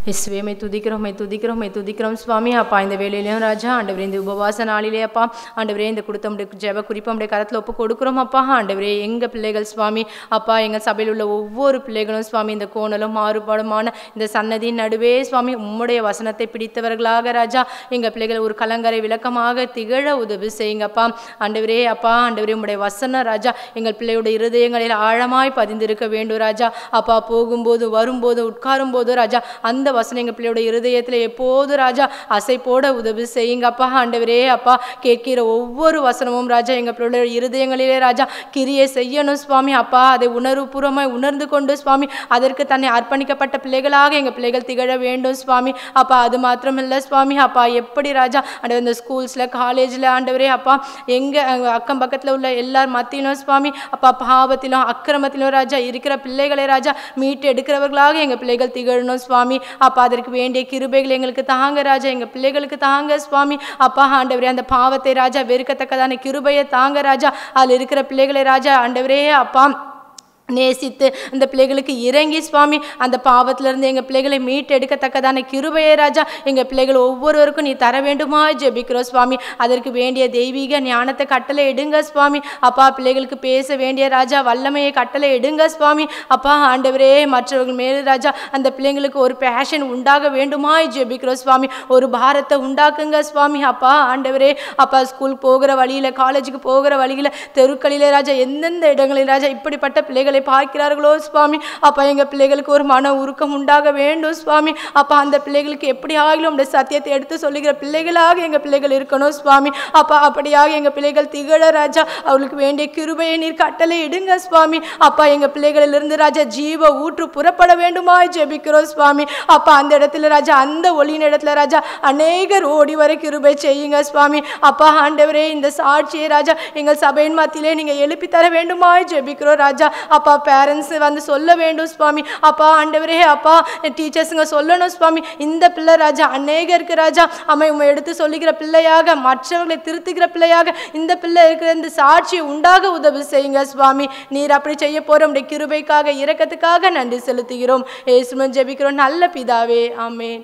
Speaker 7: இஸ்வே மை துதிக்கிறோம் மை துதிக்கிறோம் மை துதிக்கிறோம் சுவாமி அப்பா இந்த வேலையிலையும் ராஜா ஆண்டவரே இந்த உபவாச நாளிலே அப்பா ஆண்டவரே இந்த கொடுத்த முடிய ஜெப குறிப்பா உடைய கரத்தில் ஒப்பு கொடுக்குறோம் அப்பா ஆண்டவரே எங்கள் பிள்ளைகள் சுவாமி அப்பா எங்கள் சபையில் உள்ள ஒவ்வொரு பிள்ளைகளும் சுவாமி இந்த கோணலும் மாறுபாடுமான இந்த சன்னதியின் நடுவே சுவாமி உம்முடைய வசனத்தை பிடித்தவர்களாக ராஜா எங்கள் பிள்ளைகள் ஒரு கலங்கரை விளக்கமாக திகழ உதவி செய்யுங்கப்பா ஆண்டவரே அப்பா ஆண்டவரே உம்முடைய வசனம் ராஜா எங்கள் பிள்ளையுடைய இருதயங்களில் ஆழமாய் பதிந்திருக்க வேண்டும் ராஜா அப்பா போகும்போது வரும்போது உட்காரும் போது ராஜா அந்த வசனம் எங்கள் பிள்ளையோட இருதயத்தில் எப்போது ராஜா அசை போட உதவி செய்யுங்க அப்பா ஆண்டவரே அப்பா கேட்கிற ஒவ்வொரு வசனமும் ராஜா எங்கள் பிள்ளையோட இருதயங்களிலே ராஜா கிரியை செய்யணும் சுவாமி அப்பா அதை உணர்வுபூர்வமாய் உணர்ந்து கொண்டு சுவாமி அதற்கு தன்னை அர்ப்பணிக்கப்பட்ட பிள்ளைகளாக எங்கள் பிள்ளைகள் திகழ வேண்டும் சுவாமி அப்பா அது மாத்திரமில்லை சுவாமி அப்பா எப்படி ராஜா ஆண்டவர் இந்த ஸ்கூல்ஸில் காலேஜில் ஆண்டவரே அப்பா எங்கள் அக்கம் பக்கத்தில் உள்ள எல்லார் மத்தியிலும் சுவாமி அப்பா பாவத்திலும் அக்கிரமத்திலும் ராஜா இருக்கிற பிள்ளைகளை ராஜா மீட்டு எடுக்கிறவர்களாக எங்கள் பிள்ளைகள் திகழணும் சுவாமி அப்பா அதற்கு வேண்டிய கிருபைகள் எங்களுக்கு தாங்க ராஜா எங்கள் பிள்ளைகளுக்கு தாங்க சுவாமி அப்பா ஆண்டவரே அந்த பாவத்தை ராஜா வெறுக்கத்தக்கதான கிருபையை தாங்க ராஜா அதில் இருக்கிற பிள்ளைகளை ராஜா ஆண்டவரே அப்பா நேசித்து அந்த பிள்ளைகளுக்கு இறங்கி சுவாமி அந்த பாவத்திலிருந்து எங்கள் பிள்ளைகளை மீட்டெடுக்கத்தக்கதான கிருபையை ராஜா எங்கள் பிள்ளைகள் ஒவ்வொருவருக்கும் நீ தர வேண்டுமா ஜெபிக்கிறோம் சுவாமி அதற்கு வேண்டிய தெய்வீக ஞானத்தை கட்டளை எடுங்க சுவாமி அப்பா பிள்ளைகளுக்கு பேச வேண்டிய ராஜா வல்லமையை கட்டளை எடுங்க சுவாமி அப்பா ஆண்டவரே மற்றவர்கள் மேலே ராஜா அந்த பிள்ளைங்களுக்கு ஒரு பேஷன் உண்டாக வேண்டுமா ஜெபிக்கிறோம் சுவாமி ஒரு பாரத்தை உண்டாக்குங்க சுவாமி அப்பா ஆண்டவரே அப்பா ஸ்கூல் போகிற வழியில் காலேஜுக்கு போகிற வழியில் தெருக்களிலே ராஜா எந்தெந்த இடங்களில் ராஜா இப்படிப்பட்ட பிள்ளைகளை பார்க்கிறார்களோ சுவாமி அப்பா எங்கள் பிள்ளைகளுக்கு ஒரு மன உருக்கம் உண்டாக வேண்டும் சுவாமி அப்பா அந்த பிள்ளைகளுக்கு எப்படி ஆகிலும் உடைய சத்தியத்தை எடுத்து சொல்லுகிற பிள்ளைகளாக எங்கள் பிள்ளைகள் இருக்கணும் சுவாமி அப்பா அப்படியாக எங்கள் பிள்ளைகள் திகழ ராஜா அவளுக்கு வேண்டிய கிருபையை நீர் கட்டளை இடுங்க சுவாமி அப்பா எங்கள் பிள்ளைகளிலிருந்து ராஜா ஜீவ ஊற்று புறப்பட வேண்டுமா ஜெபிக்கிறோம் சுவாமி அப்பா அந்த இடத்துல ராஜா அந்த ஒளியின் இடத்துல ராஜா அநேகர் ஓடி வர கிருபை செய்யுங்க சுவாமி அப்பா ஆண்டவரே இந்த சாட்சியை ராஜா எங்கள் சபையின் மத்தியிலே நீங்கள் எழுப்பி தர வேண்டுமா ஜெபிக்கிறோம் ராஜா அப்பா பேரண்ட்ஸ் வந்து சொல்ல வேண்டும் சுவாமி அப்பா ஆண்டவரே அப்பா டீச்சர்ஸுங்க சொல்லணும் சுவாமி இந்த பிள்ளை ராஜா அநேகருக்கு ராஜா அம்மை உண்மை எடுத்து சொல்லுகிற பிள்ளையாக மற்றவர்களை திருத்துகிற பிள்ளையாக இந்த பிள்ளை இருக்கிற இந்த சாட்சியை உண்டாக உதவி செய்யுங்க சுவாமி நீர் அப்படி செய்ய போற உடைய கிருபைக்காக இரக்கத்துக்காக நன்றி செலுத்துகிறோம் ஏசுமன் ஜெபிக்கிறோம் நல்ல பிதாவே ஆமென்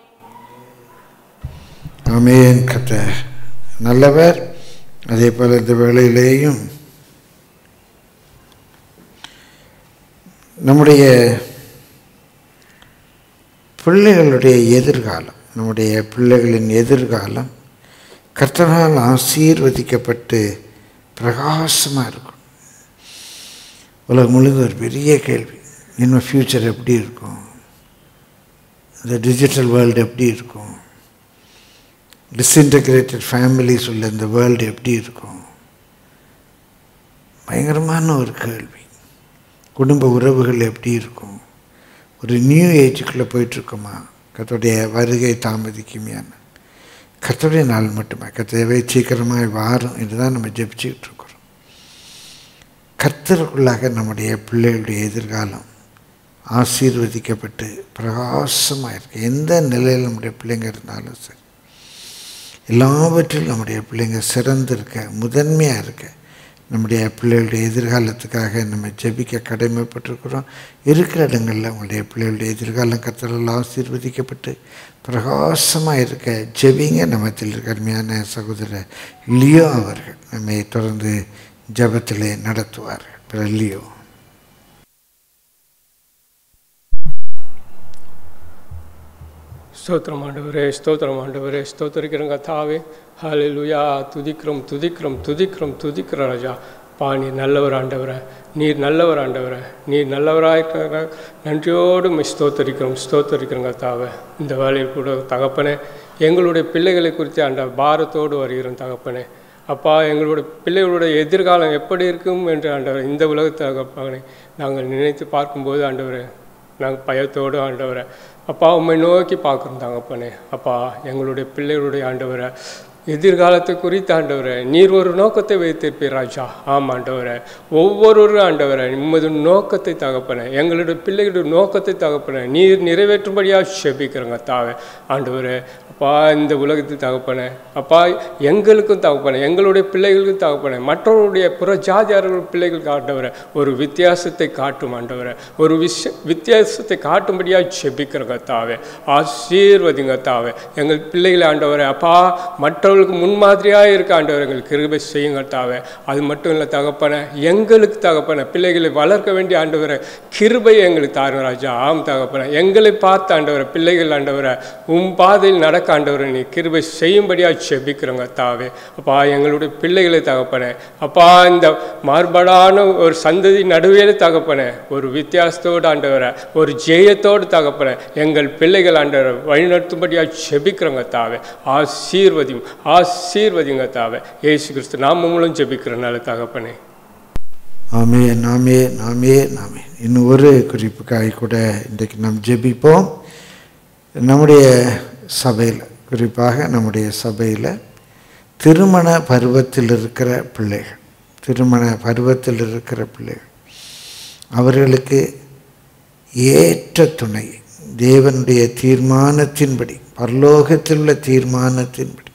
Speaker 4: ஆமேன் கத்த நல்லவர் அதே போல் இந்த வேளையிலேயும் நம்முடைய பிள்ளைகளுடைய எதிர்காலம் நம்முடைய பிள்ளைகளின் எதிர்காலம் கர்த்தனால் ஆசீர்வதிக்கப்பட்டு பிரகாசமாக இருக்கும் உலகம் முழுக்க ஒரு பெரிய கேள்வி இன்னும் ஃப்யூச்சர் எப்படி இருக்கும் இந்த டிஜிட்டல் வேர்ல்டு எப்படி இருக்கும் டிஸ்இன்டகிரேட்டட் ஃபேமிலிஸ் உள்ள இந்த வேர்ல்டு எப்படி இருக்கும் பயங்கரமான ஒரு கேள்வி குடும்ப உறவுகள் எப்படி இருக்கும் ஒரு நியூ ஏஜுக்குள்ளே போயிட்டுருக்கோமா கத்தோடைய வருகை தாமதிக்குமையான கத்தோடைய நாள் மட்டுமே கத்தவை சீக்கிரமாக வாரும் என்று தான் நம்ம ஜெபிச்சுக்கிட்டு இருக்கிறோம் கர்த்தருக்குள்ளாக நம்முடைய பிள்ளைகளுடைய எதிர்காலம் ஆசீர்வதிக்கப்பட்டு பிரகாசமாக இருக்கு எந்த நிலையில் நம்முடைய பிள்ளைங்க இருந்தாலும் சரி எல்லாவற்றிலும் நம்முடைய பிள்ளைங்க சிறந்திருக்க முதன்மையாக இருக்க நம்முடைய பிள்ளைகளுடைய எதிர்காலத்துக்காக நம்ம ஜெபிக்க கடமைப்பட்டிருக்கிறோம் இருக்கிற இடங்களில் உங்களுடைய பிள்ளைகளுடைய எதிர்காலம் கத்தலால் ஆசீர்வதிக்கப்பட்டு பிரகாசமாக இருக்க ஜெபிங்க நம்மத்தில் இருக்க அருமையான சகோதரர் லியோ அவர்கள் நம்மை தொடர்ந்து ஜெபத்திலே நடத்துவார்கள் பிற லியோ
Speaker 8: ஸ்தோத்திரம் ஆண்டவரே ஸ்தோத்திரம் ஆண்டவரே ஸ்தோத்திரிக்கிறங்க தாவே ஹalleluya துதிக்கிறோம் துதிக்கிறோம் துதிக்கிறோம் துதிக்கிற ராஜா பா நீர் நல்லவர் ஆண்டவரே நீர் நல்லவர் ஆண்டவரே நீர் நல்லவராக நன்றியோடு உம்மை ஸ்தோத்தரிக்கிறோம் ஸ்தோத்தரிக்கிறோங்க தாவே இந்த வேலையில் கூட தகப்பனே எங்களுடைய பிள்ளைகளை குறித்து ஆண்ட பாரத்தோடு வருகிறோம் தகப்பனே அப்பா எங்களுடைய பிள்ளைகளுடைய எதிர்காலம் எப்படி இருக்கும் என்று ஆண்டவர் இந்த உலகத்தை தகப்பனே நாங்கள் நினைத்து பார்க்கும்போது ஆண்டவரே நாங்கள் பயத்தோடு ஆண்டவரை அப்பா உம்மை நோக்கி பார்க்குறோம் தகப்பனே அப்பா எங்களுடைய பிள்ளைகளுடைய ஆண்டவரை எதிர்காலத்தை குறித்து ஆண்டவரே நீர் ஒரு நோக்கத்தை வைத்திருப்பீர் ராஜா ஆமாம் ஆண்டவரே ஒவ்வொரு ஆண்டவரே உமது நோக்கத்தை தகப்பன எங்களுடைய பிள்ளைகளுடைய நோக்கத்தை தகப்பன நீர் நிறைவேற்றும்படியாக செபிக்கிறோங்க தாவே ஆண்டவரே அப்பா இந்த உலகத்தில் தகப்பன அப்பா எங்களுக்கும் தகப்பன எங்களுடைய பிள்ளைகளுக்கும் தகப்பன மற்றவருடைய புற ஜாதியார்கள் பிள்ளைகளுக்கு ஆண்டவரை ஒரு வித்தியாசத்தை காட்டும் ஆண்டவரை ஒரு விஷ வித்தியாசத்தை காட்டும்படியாக செபிக்கிறோங்க தாவே ஆசீர்வதிங்க தாவே எங்கள் பிள்ளைகளை ஆண்டவரை அப்பா மற்றவர்களுக்கு முன்மாதிரியாக இருக்க ஆண்டவர் எங்களுக்கு கிருபை செய்யுங்க தாவே அது மட்டும் இல்லை தகப்பன எங்களுக்கு தகப்பன பிள்ளைகளை வளர்க்க வேண்டிய ஆண்டவரை கிருபை எங்களுக்கு தாருங்க ராஜா ஆம் தகப்பன எங்களை பார்த்து ஆண்டவரை பிள்ளைகள் ஆண்டவரை உம் பாதையில் நடக்க ஆண்டவரை நீ கிருபை செய்யும்படியாக செபிக்கிறோங்க தாவே அப்பா எங்களுடைய பிள்ளைகளை தகப்பனே அப்பா இந்த மாறுபாடான ஒரு சந்ததி நடுவேல தகப்பனே ஒரு வித்தியாசத்தோடு ஆண்டவரை ஒரு ஜெயத்தோடு தகப்பனே எங்கள் பிள்ளைகள் ஆண்டவரை வழிநடத்தும்படியாக செபிக்கிறோங்க தாவே ஆசீர்வதியும் ஆசீர்வதிங்க தாவே ஏசு கிறிஸ்து நாம மூலம் ஜெபிக்கிறனால தகப்பனே
Speaker 4: ஆமே நாமே நாமே நாமே இன்னும் ஒரு குறிப்புக்காக கூட இன்றைக்கு நாம் ஜெபிப்போம் நம்முடைய சபையில் குறிப்பாக நம்முடைய சபையில் திருமண பருவத்தில் இருக்கிற பிள்ளைகள் திருமண பருவத்தில் இருக்கிற பிள்ளைகள் அவர்களுக்கு ஏற்ற துணை தேவனுடைய தீர்மானத்தின்படி பரலோகத்தில் உள்ள தீர்மானத்தின்படி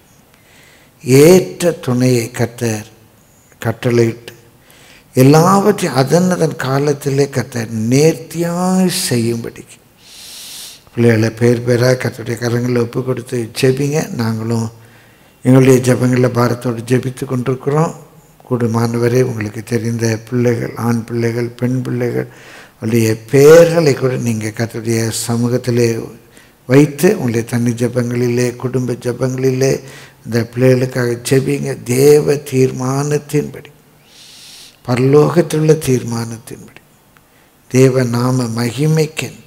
Speaker 4: ஏற்ற துணையை கத்தர் கட்டளையிட்டு எல்லாவற்றையும் அதன் அதன் காலத்திலே கத்தர் நேர்த்தியாய் செய்யும்படிக்கு பிள்ளைகளை பேர் பேராக கத்தருடைய கரங்களில் ஒப்பு கொடுத்து ஜெபிங்க நாங்களும் எங்களுடைய ஜெபங்களில் பாரத்தோடு ஜெபித்து கொண்டிருக்கிறோம் கூடுமானவரே உங்களுக்கு தெரிந்த பிள்ளைகள் ஆண் பிள்ளைகள் பெண் பிள்ளைகள் அவருடைய பெயர்களை கூட நீங்கள் கத்தருடைய சமூகத்திலே வைத்து உங்களுடைய தனி ஜெபங்களிலே குடும்ப ஜெபங்களிலே இந்த பிள்ளைகளுக்காக ஜெபிங்க தேவ தீர்மானத்தின்படி பரலோகத்திலுள்ள தீர்மானத்தின்படி தேவ நாம மகிமைக்கென்று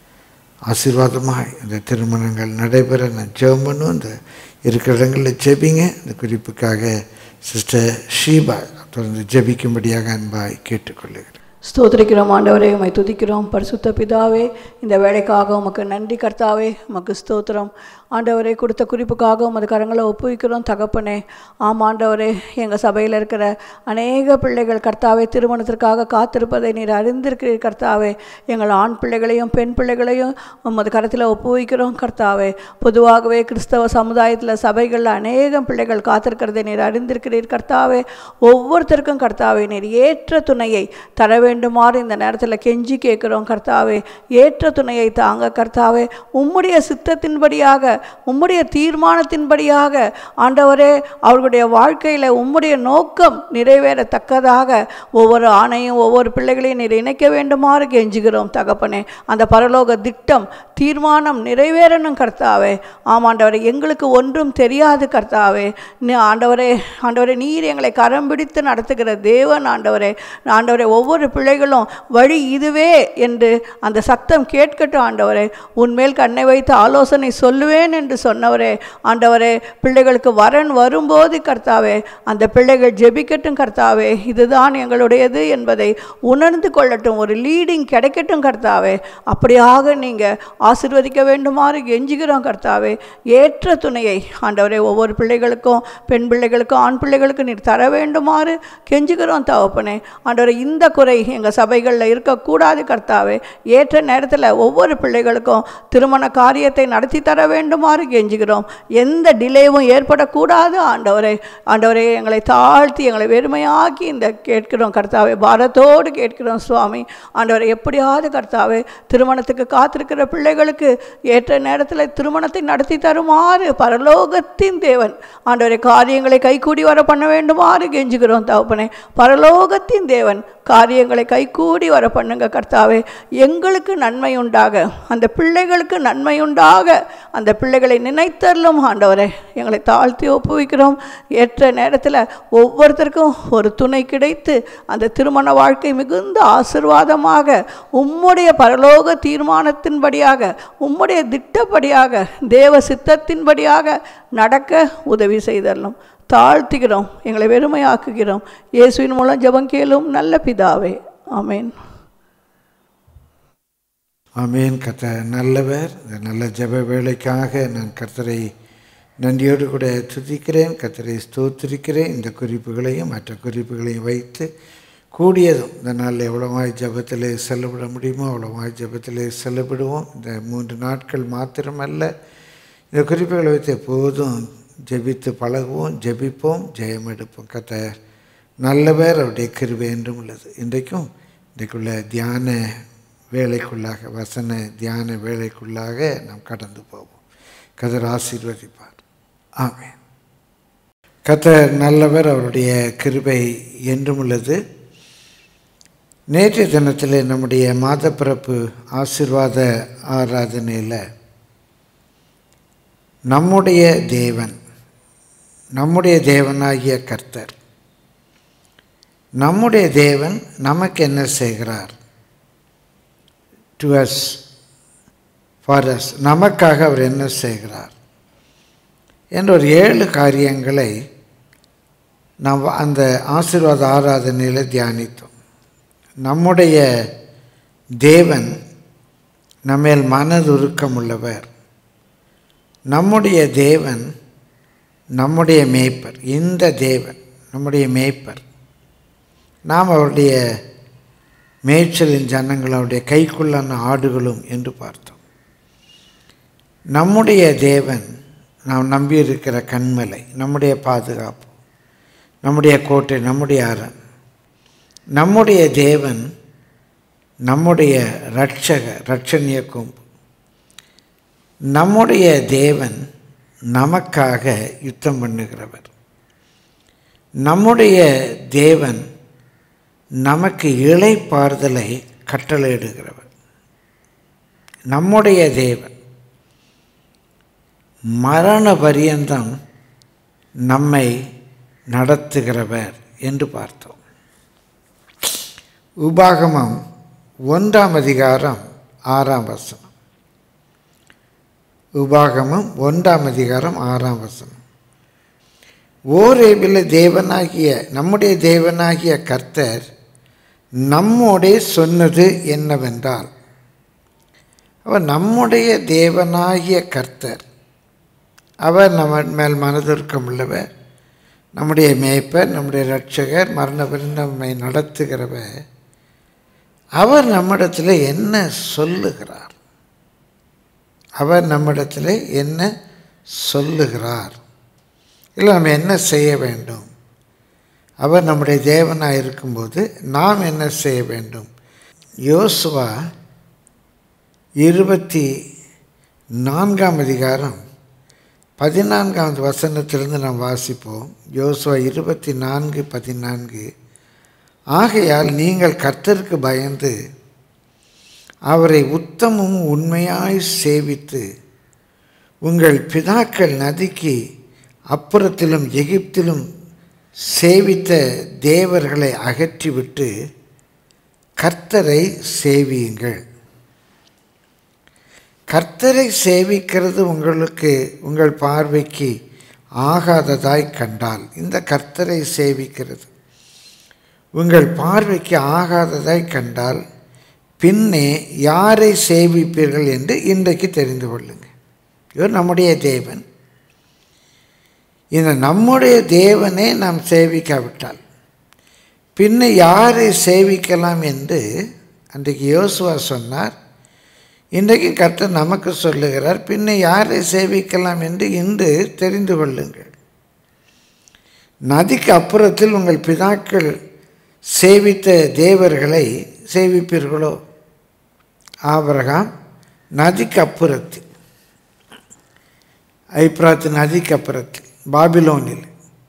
Speaker 4: ஆசீர்வாதமாக இந்த திருமணங்கள் நடைபெற நான் ஜெபம் பண்ணும் இந்த இருக்கிற இடங்களில் ஜெபிங்க இந்த குறிப்புக்காக சிஸ்டர் ஷீபா தொடர்ந்து ஜெபிக்கும்படியாக அன்பாய் கேட்டுக்கொள்ளுகிறேன்
Speaker 9: ஸ்தோத்திரிக்கிறோம் ஆண்டவரே உம்மை துதிக்கிறோம் பரிசுத்த பிதாவே இந்த வேலைக்காக உமக்கு நன்றி கர்த்தாவே உமக்கு ஸ்தோத்திரம் ஆண்டவரே கொடுத்த குறிப்புக்காக உமது கரங்களை ஒப்புவிக்கிறோம் தகப்பனே ஆம் ஆண்டவரே எங்கள் சபையில் இருக்கிற அநேக பிள்ளைகள் கர்த்தாவே திருமணத்திற்காக காத்திருப்பதை நீர் அறிந்திருக்கிறீர் கர்த்தாவே எங்கள் ஆண் பிள்ளைகளையும் பெண் பிள்ளைகளையும் உமது கரத்தில் ஒப்புவிக்கிறோம் கர்த்தாவே பொதுவாகவே கிறிஸ்தவ சமுதாயத்தில் சபைகளில் அநேகம் பிள்ளைகள் காத்திருக்கிறதை நீர் அறிந்திருக்கிறீர் கர்த்தாவே ஒவ்வொருத்தருக்கும் கர்த்தாவே நீர் ஏற்ற துணையை தர வேண்டுமாறு இந்த நேரத்தில் கெஞ்சி கேட்குறோம் கர்த்தாவே ஏற்ற துணையை தாங்க கர்த்தாவே உம்முடைய சித்தத்தின்படியாக உம்முடைய தீர்மானத்தின்படியாக ஆண்டவரே அவர்களுடைய வாழ்க்கையில் உம்முடைய நோக்கம் நிறைவேறத்தக்கதாக ஒவ்வொரு ஆணையும் ஒவ்வொரு பிள்ளைகளையும் நீர் இணைக்க வேண்டுமாறு கெஞ்சுகிறோம் தகப்பனே அந்த பரலோக திட்டம் தீர்மானம் நிறைவேறணும் கர்த்தாவே ஆமாண்டவரே எங்களுக்கு ஒன்றும் தெரியாது கர்த்தாவே நீ ஆண்டவரே ஆண்டவரே நீர் எங்களை கரம் பிடித்து நடத்துகிற தேவன் ஆண்டவரே ஆண்டவரே ஒவ்வொரு பிள்ளைகளும் வழி இதுவே என்று அந்த சத்தம் கேட்கட்டும் ஆண்டவரே உன்மேல் கண்ணை வைத்து ஆலோசனை சொல்லுவேன் என்று சொன்னவரே ஆண்டவரே பிள்ளைகளுக்கு வரன் வரும்போது கர்த்தாவே அந்த பிள்ளைகள் ஜெபிக்கட்டும் கர்த்தாவே இதுதான் எங்களுடையது என்பதை உணர்ந்து கொள்ளட்டும் ஒரு லீடிங் கிடைக்கட்டும் கர்த்தாவே அப்படியாக நீங்கள் ஆசிர்வதிக்க வேண்டுமாறு கெஞ்சுகிறோம் கர்த்தாவே ஏற்ற துணையை ஆண்டவரே ஒவ்வொரு பிள்ளைகளுக்கும் பெண் பிள்ளைகளுக்கும் ஆண் பிள்ளைகளுக்கும் நீர் தர வேண்டுமாறு கெஞ்சுகிறோம் தகப்பனே ஆண்டவரே இந்த குறை எங்கள் சபைகளில் இருக்கக்கூடாது கர்த்தாவே ஏற்ற நேரத்தில் ஒவ்வொரு பிள்ளைகளுக்கும் திருமண காரியத்தை நடத்தி தர வேண்டுமாறு கெஞ்சுகிறோம் எந்த டிலேவும் ஏற்படக்கூடாது ஆண்டவரே ஆண்டவரே எங்களை தாழ்த்தி எங்களை வெறுமையாக்கி இந்த கேட்கிறோம் கர்த்தாவே பாரத்தோடு கேட்கிறோம் சுவாமி ஆண்டவரை எப்படியாவது கர்த்தாவே திருமணத்துக்கு காத்திருக்கிற பிள்ளைகளுக்கு ஏற்ற நேரத்தில் திருமணத்தை நடத்தி தருமாறு பரலோகத்தின் தேவன் ஆண்டவரை காரியங்களை கைகூடி வர பண்ண வேண்டுமாறு கெஞ்சுகிறோம் தகப்பனே பரலோகத்தின் தேவன் காரியங்களை கைகூடி வர பண்ணுங்க கர்த்தாவே எங்களுக்கு நன்மை உண்டாக அந்த பிள்ளைகளுக்கு நன்மை உண்டாக அந்த பிள்ளைகளை நினைத்தரலும் ஆண்டவரே எங்களை தாழ்த்தி ஒப்புவிக்கிறோம் ஏற்ற நேரத்தில் ஒவ்வொருத்தருக்கும் ஒரு துணை கிடைத்து அந்த திருமண வாழ்க்கை மிகுந்த ஆசிர்வாதமாக உம்முடைய பரலோக தீர்மானத்தின்படியாக உம்முடைய திட்டப்படியாக தேவ சித்தத்தின்படியாக நடக்க உதவி செய்தரலும் தாழ்த்துகிறோம் எங்களை வெறுமையாக்குகிறோம் இயேசுவின் மூலம் ஜெபம் கேளும் நல்ல பிதாவே ஆமென்
Speaker 4: ஆமேன் கர்த்தர் நல்லவர் இந்த நல்ல ஜெப வேலைக்காக நான் கர்த்தரை நன்றியோடு கூட துதிக்கிறேன் கத்தரை ஸ்தோத்திரிக்கிறேன் இந்த குறிப்புகளையும் மற்ற குறிப்புகளையும் வைத்து கூடியதும் இந்த நாளில் எவ்வளவாய் ஜபத்தில் செல்லப்பட முடியுமோ அவ்வளவாய் ஜபத்தில் செல்லப்படுவோம் இந்த மூன்று நாட்கள் மாத்திரமல்ல இந்த குறிப்புகளை வைத்து எப்போதும் ஜெபித்து பழகுவோம் ஜெபிப்போம் ஜெயம் எடுப்போம் கத்த நல்லவர் அவருடைய கிருபை என்றும் உள்ளது இன்றைக்கும் இன்றைக்குள்ள தியான வேலைக்குள்ளாக வசன தியான வேலைக்குள்ளாக நாம் கடந்து போவோம் கதர் ஆசீர்வதிப்பார் ஆமென் கத்தர் நல்லவர் அவருடைய கிருபை என்றும் உள்ளது நேற்றைய தினத்தில் நம்முடைய மாதப்பிறப்பு ஆசீர்வாத ஆராதனையில் நம்முடைய தேவன் நம்முடைய தேவனாகிய கர்த்தர் நம்முடைய தேவன் நமக்கு என்ன செய்கிறார் டு அஸ் ஃபார் அஸ் நமக்காக அவர் என்ன செய்கிறார் என்ற ஒரு ஏழு காரியங்களை நாம் அந்த ஆசீர்வாத ஆராதனையில் தியானித்தோம் நம்முடைய தேவன் நம்மேல் மனதுருக்கம் உள்ளவர் நம்முடைய தேவன் நம்முடைய மேய்ப்பர் இந்த தேவன் நம்முடைய மேய்ப்பர் நாம் அவருடைய மேய்ச்சலின் ஜனங்கள் அவருடைய கைக்குள்ளான ஆடுகளும் என்று பார்த்தோம் நம்முடைய தேவன் நாம் நம்பியிருக்கிற கண்மலை நம்முடைய பாதுகாப்பு நம்முடைய கோட்டை நம்முடைய அரண் நம்முடைய தேவன் நம்முடைய ரட்சக ரட்சணிய கொம்பு நம்முடைய தேவன் நமக்காக யுத்தம் பண்ணுகிறவர் நம்முடைய தேவன் நமக்கு இளைப்பாறுதலை கட்டளையிடுகிறவர் நம்முடைய தேவன் மரண பரியந்தம் நம்மை நடத்துகிறவர் என்று பார்த்தோம் உபாகமம் ஒன்றாம் அதிகாரம் ஆறாம் வசனம் உபாகமம் ஒன்றாம் அதிகாரம் ஆறாம் வசனம் ஓரேபில் தேவனாகிய நம்முடைய தேவனாகிய கர்த்தர் நம்மோடே சொன்னது என்னவென்றால் அவர் நம்முடைய தேவனாகிய கர்த்தர் அவர் நம்ம மேல் மனதிற்கம் உள்ளவர் நம்முடைய மேய்ப்பர் நம்முடைய ரட்சகர் மரண நம்மை நடத்துகிறவர் அவர் நம்மிடத்தில் என்ன சொல்லுகிறார் அவர் நம்மிடத்தில் என்ன சொல்லுகிறார் இல்லை நம்ம என்ன செய்ய வேண்டும் அவர் நம்முடைய தேவனாக இருக்கும்போது நாம் என்ன செய்ய வேண்டும் யோசுவா இருபத்தி நான்காம் அதிகாரம் பதினான்காவது வசனத்திலிருந்து நாம் வாசிப்போம் யோசுவா இருபத்தி நான்கு பதினான்கு ஆகையால் நீங்கள் கர்த்தருக்கு பயந்து அவரை உத்தமும் உண்மையாய் சேவித்து உங்கள் பிதாக்கள் நதிக்கு அப்புறத்திலும் எகிப்திலும் சேவித்த தேவர்களை அகற்றிவிட்டு கர்த்தரை சேவியுங்கள் கர்த்தரை சேவிக்கிறது உங்களுக்கு உங்கள் பார்வைக்கு ஆகாததாய் கண்டால் இந்த கர்த்தரை சேவிக்கிறது உங்கள் பார்வைக்கு ஆகாததாய் கண்டால் பின்னே யாரை சேவிப்பீர்கள் என்று இன்றைக்கு தெரிந்து கொள்ளுங்கள் இவர் நம்முடைய தேவன் இந்த நம்முடைய தேவனே நாம் சேவிக்காவிட்டால் பின்ன யாரை சேவிக்கலாம் என்று அன்றைக்கு யோசுவா சொன்னார் இன்றைக்கு கர்த்தர் நமக்கு சொல்லுகிறார் பின்ன யாரை சேவிக்கலாம் என்று இன்று தெரிந்து கொள்ளுங்கள் நதிக்கு அப்புறத்தில் உங்கள் பிதாக்கள் சேவித்த தேவர்களை சேவிப்பீர்களோ ஆபரகாம் நதிக்கு அப்புறத்தில் ஐப்ராத்து நதிக்கு அப்புறத்தில் பாபிலோனில்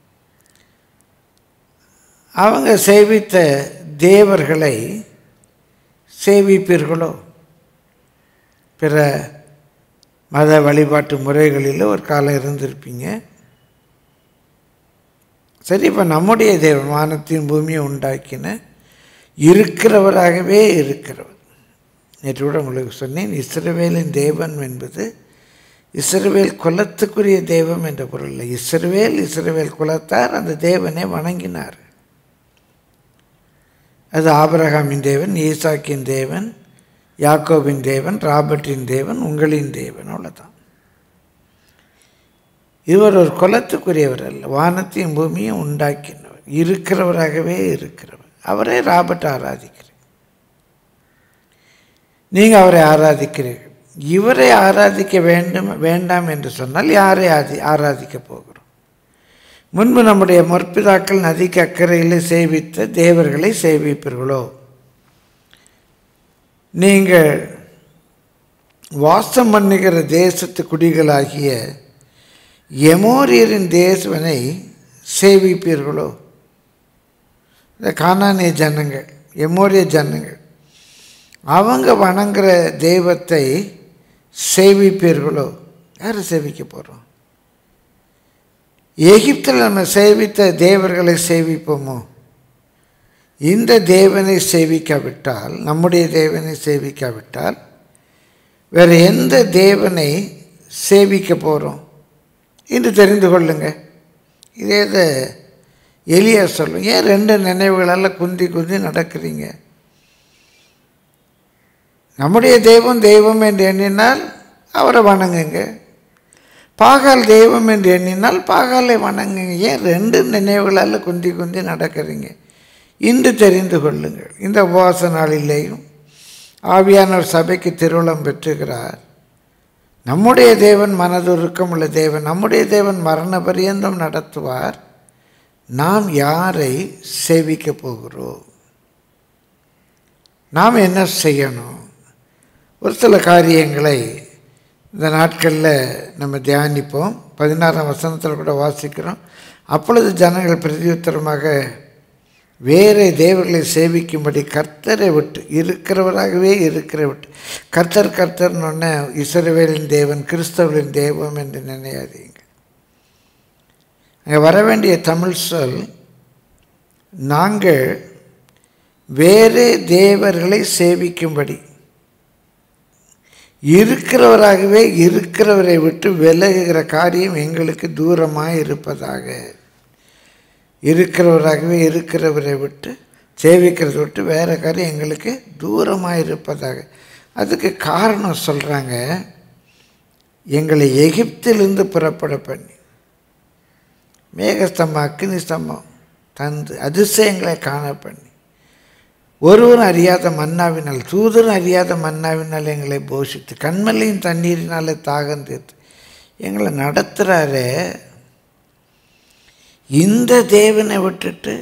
Speaker 4: அவங்க சேவித்த தேவர்களை சேவிப்பீர்களோ பிற மத வழிபாட்டு முறைகளில் ஒரு காலம் இருந்திருப்பீங்க சரி இப்போ நம்முடைய தேவன் வானத்தின் பூமியை உண்டாக்கின இருக்கிறவராகவே இருக்கிறவர் நேற்று கூட உங்களுக்கு சொன்னேன் இஸ்ரவேலின் தேவன் என்பது இஸ்ரவேல் குலத்துக்குரிய தெய்வம் என்ற பொருள் இல்லை இஸ்ரவேல் இஸ்ரவேல் குலத்தார் அந்த தேவனை வணங்கினார் அது ஆபரகாமின் தேவன் ஈசாக்கின் தேவன் யாக்கோபின் தேவன் ராபர்ட்டின் தேவன் உங்களின் தேவன் அவ்வளோதான் இவர் ஒரு குலத்துக்குரியவர் அல்ல வானத்தையும் பூமியும் உண்டாக்கினவர் இருக்கிறவராகவே இருக்கிறவர் அவரே ராபர்ட் ஆராதிக்கிறார் நீங்கள் அவரை ஆராதிக்கிறீர்கள் இவரை ஆராதிக்க வேண்டும் வேண்டாம் என்று சொன்னால் யாரை ஆதி ஆராதிக்க போகிறோம் முன்பு நம்முடைய முற்பிதாக்கள் நதிக்கு அக்கறையில் சேவித்த தேவர்களை சேவிப்பீர்களோ நீங்கள் வாசம் பண்ணுகிற தேசத்து குடிகளாகிய எமோரியரின் தேசவனை சேவிப்பீர்களோ இந்த கானானிய ஜனங்கள் எமோரிய ஜனங்கள் அவங்க வணங்குற தெய்வத்தை சேவிப்பீர்களோ யாரை சேவிக்க போகிறோம் எகிப்தில் நம்ம சேவித்த தேவர்களை சேவிப்போமோ இந்த தேவனை சேவிக்காவிட்டால் நம்முடைய தேவனை சேவிக்காவிட்டால் வேறு எந்த தேவனை சேவிக்க போகிறோம் என்று தெரிந்து கொள்ளுங்க இதே இதை எளியா சொல்லும் ஏன் ரெண்டு நினைவுகளால் குந்தி குந்தி நடக்கிறீங்க நம்முடைய தெய்வம் தெய்வம் என்று எண்ணினால் அவரை வணங்குங்க பாகால் தெய்வம் என்று எண்ணினால் பாகாலை வணங்குங்க ஏன் ரெண்டு நினைவுகளால் குந்தி குந்தி நடக்கிறீங்க இன்று தெரிந்து கொள்ளுங்கள் இந்த உபவாச நாளிலேயும் ஆவியானவர் சபைக்கு திருவிழம் பெற்றுகிறார் நம்முடைய தேவன் மனதுருக்கம் உள்ள தேவன் நம்முடைய தேவன் மரண பரியந்தம் நடத்துவார் நாம் யாரை சேவிக்க போகிறோம் நாம் என்ன செய்யணும் ஒரு சில காரியங்களை இந்த நாட்களில் நம்ம தியானிப்போம் பதினாறாம் வசனத்தில் கூட வாசிக்கிறோம் அப்பொழுது ஜனங்கள் பிரதியுத்தரமாக வேறு தேவர்களை சேவிக்கும்படி கர்த்தரை விட்டு இருக்கிறவராகவே இருக்கிற விட்டு கர்த்தர் கர்த்தர்னு இஸ்ரவேலின் தேவன் கிறிஸ்தவர்களின் தெய்வம் என்று நினையாதீங்க அங்கே வர வேண்டிய தமிழ் சொல் நாங்கள் வேறு தேவர்களை சேவிக்கும்படி இருக்கிறவராகவே இருக்கிறவரை விட்டு விலகுகிற காரியம் எங்களுக்கு தூரமாக இருப்பதாக இருக்கிறவராகவே இருக்கிறவரை விட்டு சேவிக்கிறதை விட்டு வேறு காரியம் எங்களுக்கு தூரமாக இருப்பதாக அதுக்கு காரணம் சொல்கிறாங்க எங்களை எகிப்திலிருந்து புறப்பட பண்ணி மேகஸ்தம்பம் அக்னி ஸ்தம்பம் தந்து அதிசயங்களை காண பண்ணி ஒருவரும் அறியாத மன்னாவினால் தூதரும் அறியாத மன்னாவினால் எங்களை போஷித்து கண்மலையும் தண்ணீரினால் தாகம் தீர்த்து எங்களை நடத்துகிறாரே இந்த தேவனை விட்டுட்டு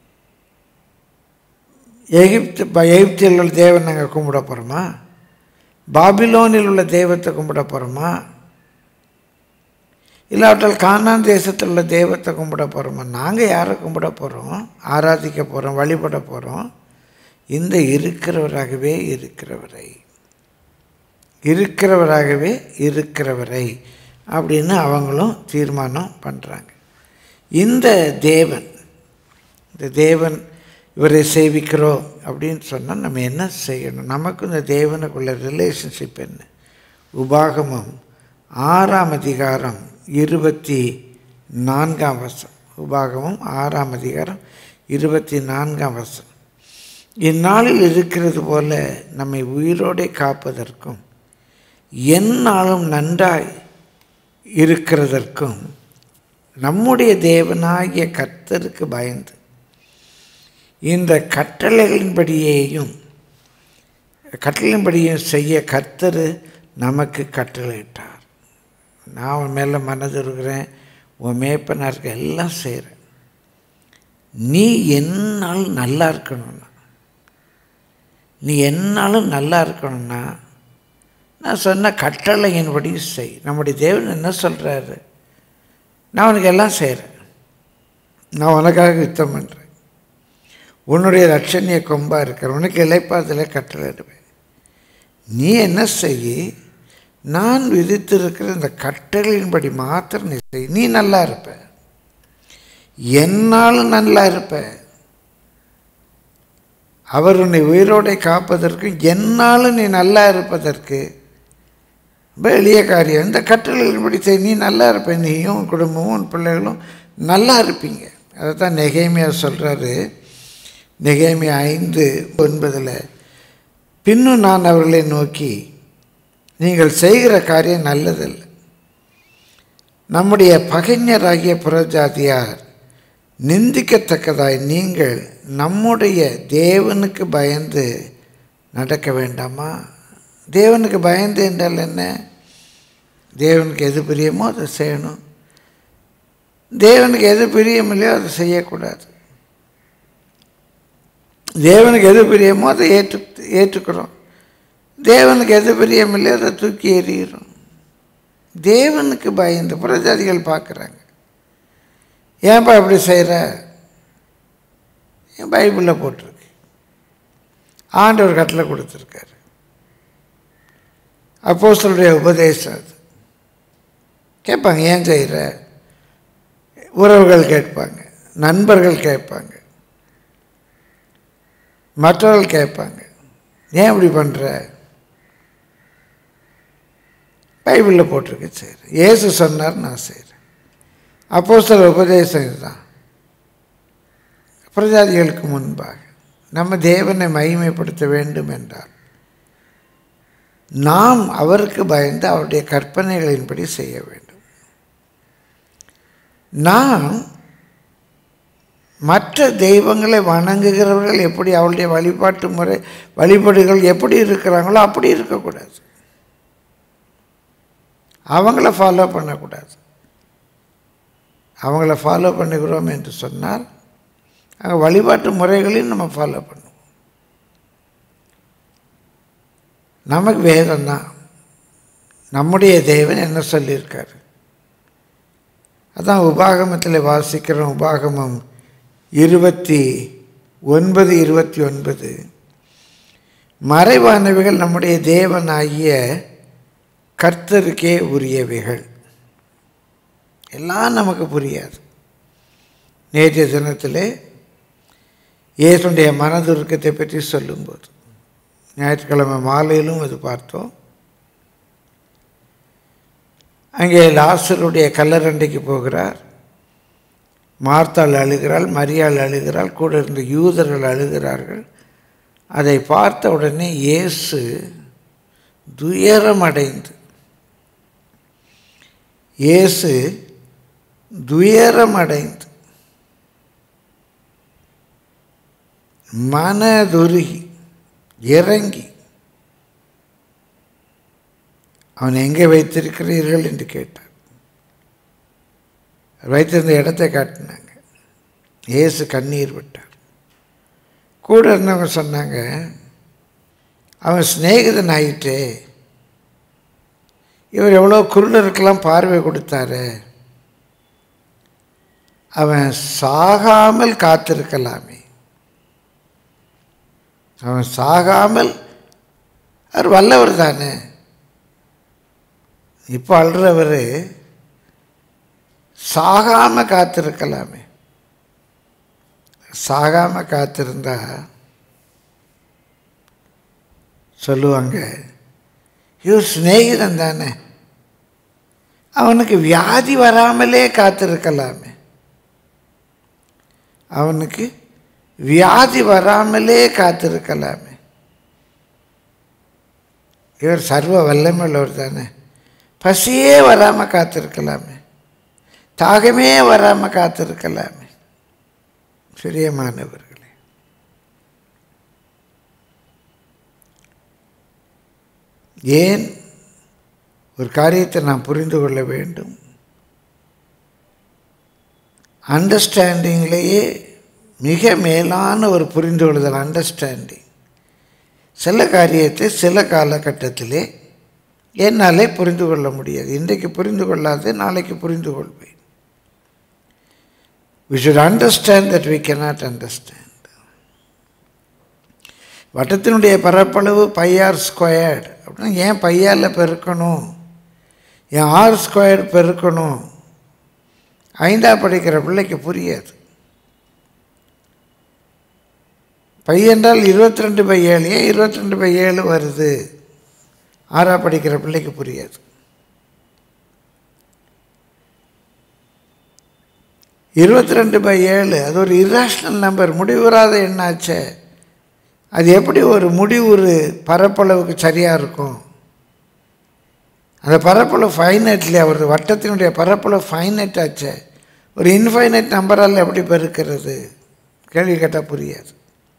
Speaker 4: எகிப்து ப- எகிப்தில் உள்ள தேவன் நாங்கள் கும்பிட போகிறோமா பாபிலோனில் உள்ள தெய்வத்தை கும்பிட போகிறோமா இல்லாவிட்டால் கானான் தேசத்தில் உள்ள தெய்வத்தை கும்பிட போகிறோமா நாங்கள் யாரை கும்பிட போகிறோம் ஆராதிக்க போகிறோம் வழிபட போகிறோம் இந்த இருக்கிறவராகவே இருக்கிறவரை இருக்கிறவராகவே இருக்கிறவரை அப்படின்னு அவங்களும் தீர்மானம் பண்ணுறாங்க இந்த தேவன் இந்த தேவன் இவரை சேவிக்கிறோம் அப்படின்னு சொன்னால் நம்ம என்ன செய்யணும் நமக்கு இந்த தேவனுக்குள்ள ரிலேஷன்ஷிப் என்ன உபாகமம் ஆறாம் அதிகாரம் இருபத்தி நான்காம் வருஷம் உபாகமம் ஆறாம் அதிகாரம் இருபத்தி நான்காம் வருஷம் இந்நாளில் இருக்கிறது போல நம்மை உயிரோடே காப்பதற்கும் எந்நாளும் நன்றாய் இருக்கிறதற்கும் நம்முடைய தேவனாகிய கர்த்தருக்கு பயந்து இந்த கட்டளைகளின்படியேயும் கட்டளையின்படியும் செய்ய கர்த்தர் நமக்கு கட்டளையிட்டார் நான் உன் மேலே மனது இருக்கிறேன் உன் மேய்ப்பனாக இருக்க எல்லாம் செய்கிறேன் நீ என்னால் நல்லா இருக்கணும்னா நீ என்னாலும் நல்லா இருக்கணும்னா நான் சொன்ன கட்டளையின்படி செய் நம்முடைய தேவன் என்ன சொல்கிறாரு நான் உனக்கு எல்லாம் செய்கிறேன் நான் உனக்காக யுத்தம் பண்ணுறேன் உன்னுடைய ரட்சணிய கொம்பாக இருக்கிற உனக்கு இலைப்பாதில் கட்டளையிடுவேன் நீ என்ன செய் நான் விதித்திருக்கிற இந்த கட்டளையின்படி மாத்திரம் நீ செய் நீ நல்லா இருப்ப என்னாலும் நல்லா இருப்ப அவர் உன்னை உயிரோடை காப்பதற்கு என்னாலும் நீ நல்லா இருப்பதற்கு ரொம்ப எளிய காரியம் இந்த கட்டளைகளின்படி செய் நீ நல்லா இருப்ப நீயும் உன் குடும்பமும் உன் பிள்ளைகளும் நல்லா இருப்பீங்க அதை தான் நெகேமியா சொல்கிறாரு நெகேமியா ஐந்து ஒன்பதில் பின்னும் நான் அவர்களை நோக்கி நீங்கள் செய்கிற காரியம் நல்லதல்ல நம்முடைய பகைஞராகிய புறஜாதியார் நிந்திக்கத்தக்கதாய் நீங்கள் நம்முடைய தேவனுக்கு பயந்து நடக்க வேண்டாமா தேவனுக்கு பயந்து என்றால் என்ன தேவனுக்கு எது பிரியமோ அதை செய்யணும் தேவனுக்கு எது பிரியமில்லையோ அதை செய்யக்கூடாது தேவனுக்கு எது பிரியமோ அதை ஏற்று ஏற்றுக்கிறோம் தேவனுக்கு எது பிரியமில்லையோ அதை தூக்கி எறிகிறோம் தேவனுக்கு பயந்து புறஜாதிகள் பார்க்குறாங்க ஏன்பா இப்படி செய்கிற என் பைபிளில் போட்டிருக்கு ஆண்டவர் கட்டளை கொடுத்துருக்காரு அப்போஸ்தலருடைய உபதேசம் அது கேட்பாங்க ஏன் செய்கிற உறவுகள் கேட்பாங்க நண்பர்கள் கேட்பாங்க மற்றவர்கள் கேட்பாங்க ஏன் இப்படி பண்ணுற பைபிளில் போட்டிருக்கு சரி இயேசு சொன்னார் நான் செய்கிறேன் அப்போ சில உபதேசம் இதுதான் பிரஜாதிகளுக்கு முன்பாக நம்ம தேவனை மகிமைப்படுத்த வேண்டும் என்றால் நாம் அவருக்கு பயந்து அவருடைய கற்பனைகளின்படி செய்ய வேண்டும் நாம் மற்ற தெய்வங்களை வணங்குகிறவர்கள் எப்படி அவளுடைய வழிபாட்டு முறை வழிபாடுகள் எப்படி இருக்கிறாங்களோ அப்படி இருக்கக்கூடாது அவங்கள ஃபாலோ பண்ணக்கூடாது அவங்கள ஃபாலோ பண்ணுகிறோம் என்று சொன்னால் அங்கே வழிபாட்டு முறைகளையும் நம்ம ஃபாலோ பண்ணுவோம் நமக்கு வேதம் தான் நம்முடைய தேவன் என்ன சொல்லியிருக்காரு அதான் உபாகமத்தில் வாசிக்கிறோம் உபாகமம் இருபத்தி ஒன்பது இருபத்தி ஒன்பது மறைவானவைகள் நம்முடைய தேவனாகிய கர்த்தருக்கே உரியவைகள் எல்லாம் நமக்கு புரியாது நேற்றைய தினத்தில் இயேசுடைய மனதுருக்கத்தை பற்றி சொல்லும்போது ஞாயிற்றுக்கிழமை மாலையிலும் அது பார்த்தோம் அங்கே லாசருடைய கல்லரண்டைக்கு போகிறார் மார்த்தாள் அழுகிறாள் மரியாள் அழுகிறாள் கூட இருந்த யூதர்கள் அழுகிறார்கள் அதை பார்த்த உடனே இயேசு துயரமடைந்து இயேசு துயரமடைந்து மனதுருகி இறங்கி அவன் எங்கே வைத்திருக்கிறீர்கள் என்று கேட்டார் வைத்திருந்த இடத்தை காட்டினாங்க இயேசு கண்ணீர் விட்டார் கூட இருந்தவங்க சொன்னாங்க அவன் சிநேகிதன் ஆயிட்டே இவர் எவ்வளோ குருடருக்கெல்லாம் பார்வை கொடுத்தாரு அவன் சாகாமல் காத்திருக்கலாமே அவன் சாகாமல் அவர் வல்லவர் தானே இப்போ அழுறவர் சாகாம காத்திருக்கலாமே சாகாம காத்திருந்தா சொல்லுவாங்க இவர் சிநேகிதன் தானே அவனுக்கு வியாதி வராமலே காத்திருக்கலாமே அவனுக்கு வியாதி வராமலே காத்திருக்கலாமே இவர் சர்வ வல்லமையுள்ளவர் தானே பசியே வராமல் காத்திருக்கலாமே தாகமே வராமல் காத்திருக்கலாமே பிரியமானவர்களே ஏன் ஒரு காரியத்தை நாம் புரிந்து கொள்ள வேண்டும் அண்டர்ஸ்டாண்டிங்லேயே மிக மேலான ஒரு புரிந்து கொள்ளுதல் அண்டர்ஸ்டாண்டிங் சில காரியத்தை சில காலகட்டத்திலே என்னாலே புரிந்து கொள்ள முடியாது இன்றைக்கு புரிந்து கொள்ளாது நாளைக்கு புரிந்து கொள்வேன் we should understand that we cannot understand வட்டத்தினுடைய பரப்பளவு பையார் ஸ்கொயர்டு அப்படின்னா ஏன் பையாரில் பெருக்கணும் ஏன் ஆர் ஸ்கொயர்டு பெருக்கணும் ஐந்தா படிக்கிற பிள்ளைக்கு புரியாது பை என்றால் இருபத்தி ரெண்டு பை ஏழு ஏன் இருபத்தி ரெண்டு பை ஏழு வருது ஆறா படிக்கிற பிள்ளைக்கு புரியாது இருபத்தி ரெண்டு பை ஏழு அது ஒரு இராஷ்னல் நம்பர் முடிவுறாத எண்ணாச்சே அது எப்படி ஒரு முடிவுறு பரப்பளவுக்கு சரியாக இருக்கும் அந்த பரப்பளவு ஃபைனட் இல்லையா ஒரு வட்டத்தினுடைய பரப்பளவு ஃபைனட் ஆச்சே ஒரு இன்ஃபைனட் நம்பரால் எப்படி பெருக்கிறது கேள்வி கேட்டால் புரியாது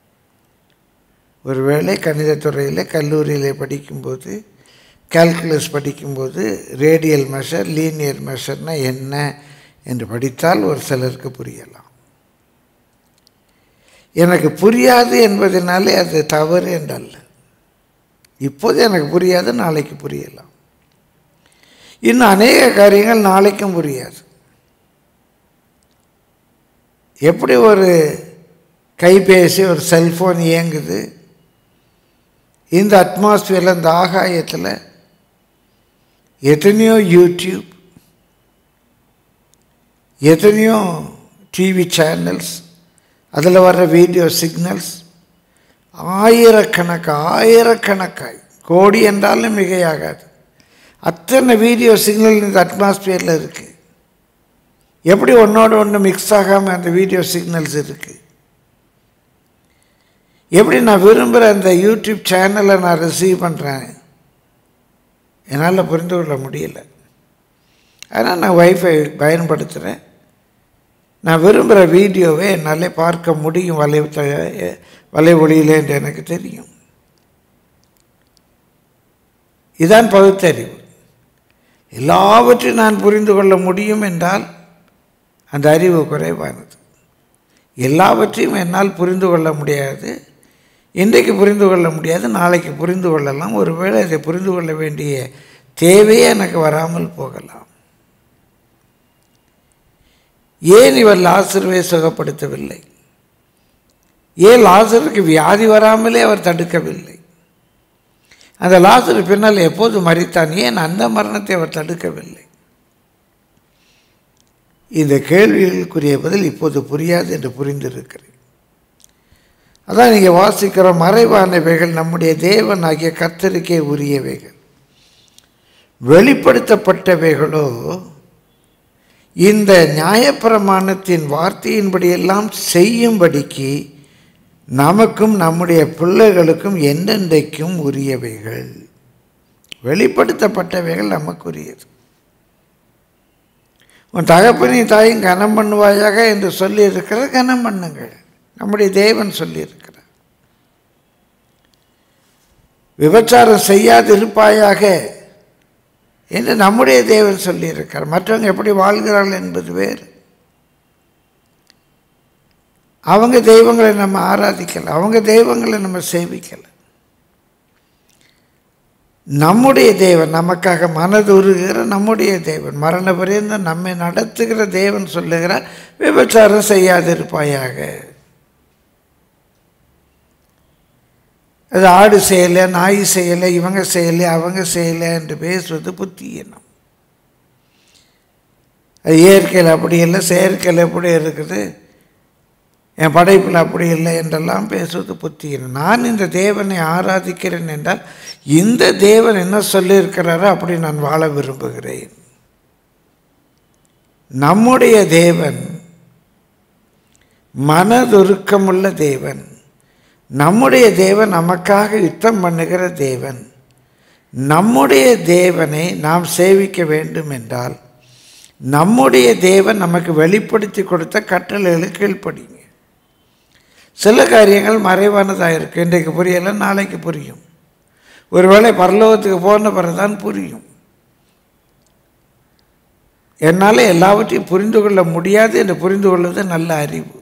Speaker 4: ஒருவேளை கணிதத்துறையில் கல்லூரியில் படிக்கும்போது கால்குலஸ் படிக்கும்போது ரேடியல் மெஷர் லீனியர் மெஷர்னா என்ன என்று படித்தால் ஒரு சிலருக்கு புரியலாம் எனக்கு புரியாது என்பதனாலே அது தவறு என்றல்ல இப்போது எனக்கு புரியாது நாளைக்கு புரியலாம் இன்னும் அநேக காரியங்கள் நாளைக்கும் புரியாது எப்படி ஒரு கைபேசி ஒரு செல்ஃபோன் இயங்குது இந்த அட்மாஸ்பியரில் இந்த ஆகாயத்தில் எத்தனையோ யூடியூப் எத்தனையோ டிவி சேனல்ஸ் அதில் வர்ற வீடியோ சிக்னல்ஸ் ஆயிரக்கணக்கு ஆயிரக்கணக்காய் கோடி என்றாலும் மிகையாகாது அத்தனை வீடியோ சிக்னல் இந்த அட்மாஸ்பியரில் இருக்குது எப்படி ஒன்றோடு ஒன்று மிக்ஸ் ஆகாமல் அந்த வீடியோ சிக்னல்ஸ் இருக்குது எப்படி நான் விரும்புகிற அந்த யூடியூப் சேனலை நான் ரிசீவ் பண்ணுறேன் என்னால் புரிந்து கொள்ள முடியல அதனால் நான் வைஃபை பயன்படுத்துகிறேன் நான் விரும்புகிற வீடியோவை என்னால் பார்க்க முடியும் வலை வலை ஒளியில் என்று எனக்கு தெரியும் இதான் பகுத்தறிவு எல்லாவற்றையும் நான் புரிந்து கொள்ள முடியும் என்றால் அந்த அறிவு குறைவானது எல்லாவற்றையும் என்னால் புரிந்து கொள்ள முடியாது இன்றைக்கு புரிந்து கொள்ள முடியாது நாளைக்கு புரிந்து கொள்ளலாம் ஒருவேளை இதை புரிந்து கொள்ள வேண்டிய தேவையே எனக்கு வராமல் போகலாம் ஏன் இவர் லாசருவை சுகப்படுத்தவில்லை ஏன் லாசருக்கு வியாதி வராமலே அவர் தடுக்கவில்லை அந்த லாசரு பின்னால் எப்போது மறித்தான் ஏன் அந்த மரணத்தை அவர் தடுக்கவில்லை இந்த கேள்விகளுக்குரிய பதில் இப்போது புரியாது என்று புரிந்திருக்கிறேன் அதான் நீங்கள் வாசிக்கிற மறைவானவைகள் நம்முடைய தேவன் ஆகிய கத்தருக்கே உரியவைகள் வெளிப்படுத்தப்பட்டவைகளோ இந்த நியாயப்பிரமாணத்தின் வார்த்தையின்படியெல்லாம் செய்யும்படிக்கு நமக்கும் நம்முடைய பிள்ளைகளுக்கும் என்றென்றைக்கும் உரியவைகள் வெளிப்படுத்தப்பட்டவைகள் நமக்குரியது உன் தகப்பனையும் தாயும் கனம் பண்ணுவாயாக என்று சொல்லியிருக்கிற கனம் பண்ணுங்கள் நம்முடைய தேவன் சொல்லியிருக்கிறார் விபச்சாரம் செய்யாதிருப்பாயாக என்று நம்முடைய தேவன் சொல்லியிருக்கிறார் மற்றவங்க எப்படி வாழ்கிறார்கள் என்பது வேறு அவங்க தெய்வங்களை நம்ம ஆராதிக்கலை அவங்க தெய்வங்களை நம்ம சேவிக்கலை நம்முடைய தேவன் நமக்காக மனதுருகிற நம்முடைய தேவன் மரண பரியந்தம் நம்மை நடத்துகிற தேவன் சொல்லுகிறார் விபச்சாரம் செய்யாதிருப்பாயாக அது ஆடு செய்யலை நாய் செய்யலை இவங்க செய்யலை அவங்க செய்யலை என்று பேசுவது புத்தியனம் அது இயற்கையில் அப்படி இல்லை செயற்கையில் எப்படி இருக்குது என் படைப்பில் அப்படி இல்லை என்றெல்லாம் பேசுவது புத்தியனம் நான் இந்த தேவனை ஆராதிக்கிறேன் என்றால் இந்த தேவன் என்ன சொல்லியிருக்கிறாரோ அப்படி நான் வாழ விரும்புகிறேன் நம்முடைய தேவன் மனதுருக்கமுள்ள தேவன் நம்முடைய தேவன் நமக்காக யுத்தம் பண்ணுகிற தேவன் நம்முடைய தேவனை நாம் சேவிக்க வேண்டும் என்றால் நம்முடைய தேவன் நமக்கு வெளிப்படுத்தி கொடுத்த கட்டளைகளுக்கு கீழ்ப்படிங்க சில காரியங்கள் மறைவானதாக இருக்குது இன்றைக்கு புரியலை நாளைக்கு புரியும் ஒருவேளை பரலோகத்துக்கு போன பிறகுதான் புரியும் என்னால் எல்லாவற்றையும் புரிந்து கொள்ள முடியாது என்று புரிந்து கொள்வது நல்ல அறிவு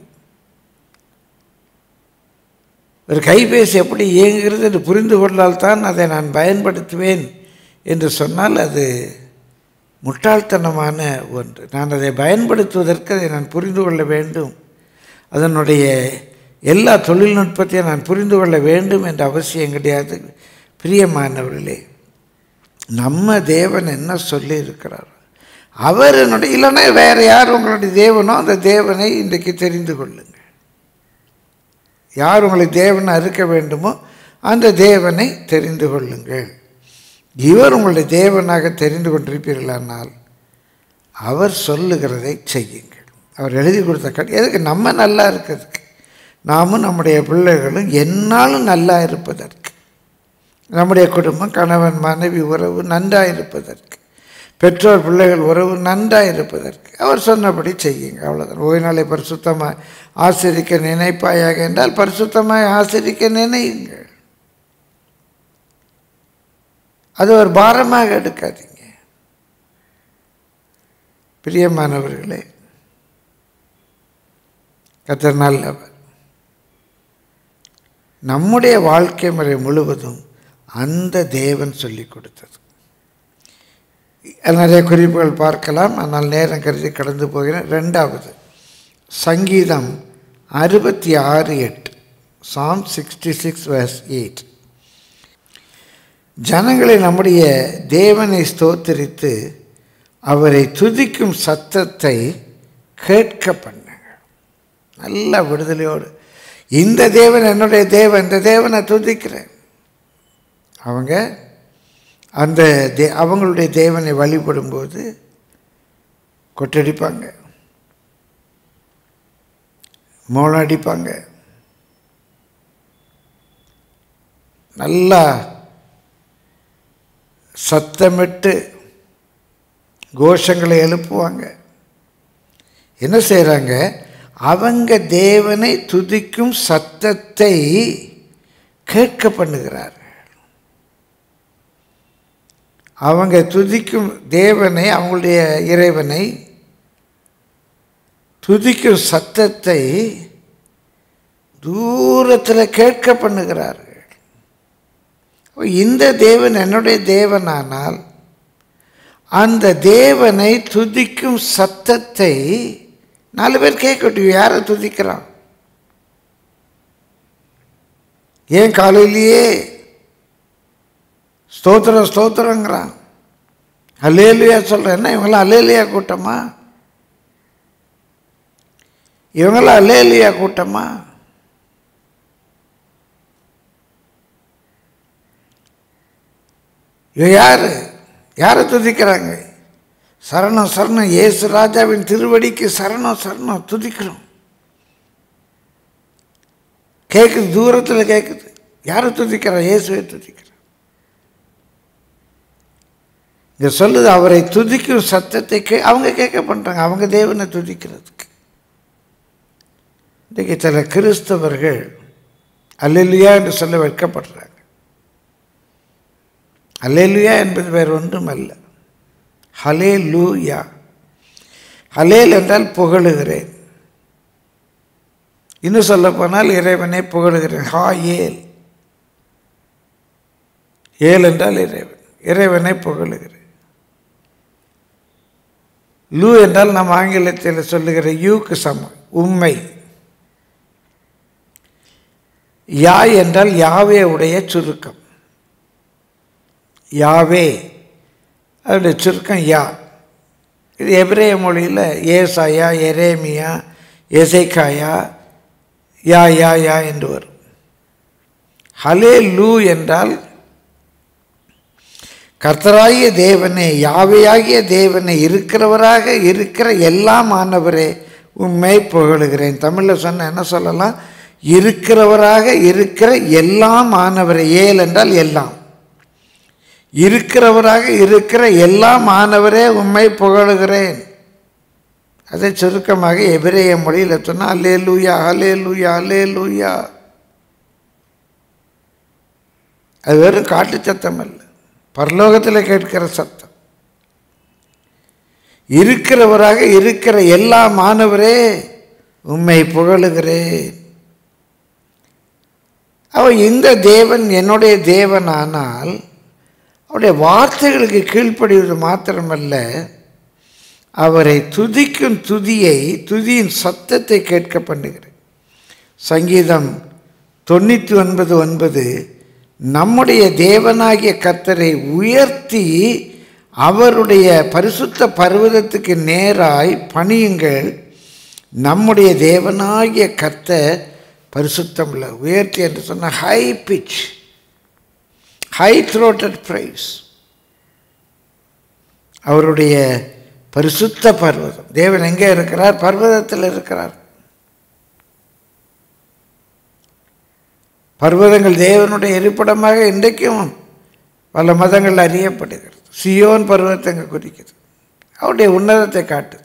Speaker 4: ஒரு கைபேசி எப்படி இயங்குகிறது என்று புரிந்து கொண்டால்தான் அதை நான் பயன்படுத்துவேன் என்று சொன்னால் அது முட்டாள்தனமான ஒன்று நான் அதை பயன்படுத்துவதற்கு அதை நான் புரிந்து கொள்ள வேண்டும் அதனுடைய எல்லா தொழில்நுட்பத்தையும் நான் புரிந்து கொள்ள வேண்டும் என்ற அவசியம் கிடையாது பிரியமானவர்களே நம்ம தேவன் என்ன சொல்லி இருக்கிறார் அவர் என்னுடைய இல்லைன்னா வேறு யார் உங்களுடைய தேவனோ அந்த தேவனை இன்றைக்கு தெரிந்து கொள்ளுங்கள் யார் உங்களுக்கு தேவனை அறுக்க வேண்டுமோ அந்த தேவனை தெரிந்து கொள்ளுங்கள் இவர் உங்களுடைய தேவனாக தெரிந்து கொண்டிருப்பீர்களானால் அவர் சொல்லுகிறதை செய்யுங்கள் அவர் எழுதி கொடுத்த கட் எதுக்கு நம்ம நல்லா இருக்கிறதுக்கு நாமும் நம்முடைய பிள்ளைகளும் என்னாலும் நல்லா இருப்பதற்கு நம்முடைய குடும்பம் கணவன் மனைவி உறவு நன்றாக இருப்பதற்கு பெற்றோர் பிள்ளைகள் உறவு நன்றாக இருப்பதற்கு அவர் சொன்னபடி செய்யுங்க அவ்வளோதான் ஓய்வு நாளை பரிசுத்தமாக ஆசிரிக்க நினைப்பாயாக என்றால் பரிசுத்தமாக ஆசிரிக்க நினையுங்கள் அது ஒரு பாரமாக எடுக்காதீங்க பிரியமானவர்களே கத்தர் நல்லவர் நம்முடைய வாழ்க்கை முறை முழுவதும் அந்த தேவன் சொல்லி கொடுத்தது நிறைய குறிப்புகள் பார்க்கலாம் ஆனால் நேரம் கருதி கடந்து போகிறேன் ரெண்டாவது சங்கீதம் அறுபத்தி ஆறு எட்டு psalm sixty six verse eight ஜனங்களை நம்முடைய தேவனை ஸ்தோத்தரித்து அவரை துதிக்கும் சத்தத்தை கேட்க பண்ணுங்க நல்ல விடுதலையோடு இந்த தேவன் என்னுடைய தேவன் இந்த தேவனை துதிக்கிறேன் அவங்க அந்த தே அவங்களுடைய தேவனை வழிபடும்போது கொட்டடிப்பாங்க மோளம் அடிப்பாங்க நல்லா சத்தமிட்டு கோஷங்களை எழுப்புவாங்க என்ன செய்கிறாங்க அவங்க தேவனை துதிக்கும் சத்தத்தை கேட்க பண்ணுகிறார் அவங்க துதிக்கும் தேவனை அவங்களுடைய இறைவனை துதிக்கும் சத்தத்தை தூரத்தில் கேட்க பண்ணுகிறார்கள் இந்த தேவன் என்னுடைய தேவனானால் அந்த தேவனை துதிக்கும் சத்தத்தை நாலு பேர் கேட்கட்டும் யாரை துதிக்கிறான் ஏன் காலையிலேயே ஸ்தோத்திரம் ஸ்தோத்திரங்கிறான் அலேலியா சொல்கிறேன் என்ன இவங்களாம் அலேலியா கூட்டமா இவங்களாம் அலேலியா கூட்டமா இவ யார் யாரை துதிக்கிறாங்க சரணம் சரணம் இயேசு ராஜாவின் திருவடிக்கு சரணம் சரணம் துதிக்கிறோம் கேட்குது தூரத்தில் கேட்குது யாரை துதிக்கிறா இயேசுவை துதிக்கிறா இங்கே சொல்லுது அவரை துதிக்கும் சத்தத்தை கே அவங்க கேட்க பண்ணுறாங்க அவங்க தேவனை துதிக்கிறதுக்கு இன்றைக்கு சில கிறிஸ்தவர்கள் அல்லேலுயா என்று சொல்ல வைக்கப்படுறாங்க அல்லேலுயா என்பது வேறு ஒன்றும் அல்ல ஹலே லூயா ஹலேல் என்றால் புகழுகிறேன் இன்னும் சொல்ல போனால் இறைவனை புகழுகிறேன் ஹா ஏல் ஏல் என்றால் இறைவன் இறைவனை புகழுகிறேன் லூ என்றால் நம் ஆங்கிலத்தில் சொல்லுகிற யூக்கு சமம் உண்மை யா என்றால் யாவே உடைய சுருக்கம் யாவே அதோடைய சுருக்கம் யா இது எபிரேய மொழியில் ஏசாயா எரேமியா எசைக்காயா யா யா யா என்று வரும் ஹலே லூ என்றால் கர்த்தராகிய தேவனே யாவையாகிய தேவனே இருக்கிறவராக இருக்கிற எல்லாம் ஆனவரே உண்மை புகழுகிறேன் தமிழில் சொன்ன என்ன சொல்லலாம் இருக்கிறவராக இருக்கிற எல்லாம் ஆனவரே ஏல் என்றால் எல்லாம் இருக்கிறவராக இருக்கிற எல்லாம் ஆனவரே உண்மை புகழுகிறேன் அதை சுருக்கமாக எபிரேய மொழியில் சொன்னால் அல்லே லூயா அலே லூயா அலே லூயா அது வெறும் காட்டு சத்தம் அல்ல பரலோகத்தில் கேட்கிற சத்தம் இருக்கிறவராக இருக்கிற எல்லா மாணவரே உண்மை புகழுகிறேன் அவன் இந்த தேவன் என்னுடைய தேவனானால் அவருடைய வார்த்தைகளுக்கு கீழ்ப்படிவது மாத்திரமல்ல அவரை துதிக்கும் துதியை துதியின் சத்தத்தை கேட்க பண்ணுகிறேன் சங்கீதம் தொண்ணூற்றி ஒன்பது ஒன்பது நம்முடைய தேவனாகிய கர்த்தரை உயர்த்தி அவருடைய பரிசுத்த பர்வதத்துக்கு நேராய் பணியுங்கள் நம்முடைய தேவனாகிய கர்த்தர் பரிசுத்தம் இல்லை உயர்த்தி என்று சொன்ன high pitch high throated praise அவருடைய பரிசுத்த பர்வதம் தேவன் எங்கே இருக்கிறார் பர்வதத்தில் இருக்கிறார் பர்வதங்கள் தேவனுடைய இருப்பிடமாக இன்றைக்கும் பல மதங்கள் அறியப்படுகிறது சியோன் பருவத்தை அங்கே குறிக்குது அவருடைய உன்னதத்தை காட்டுது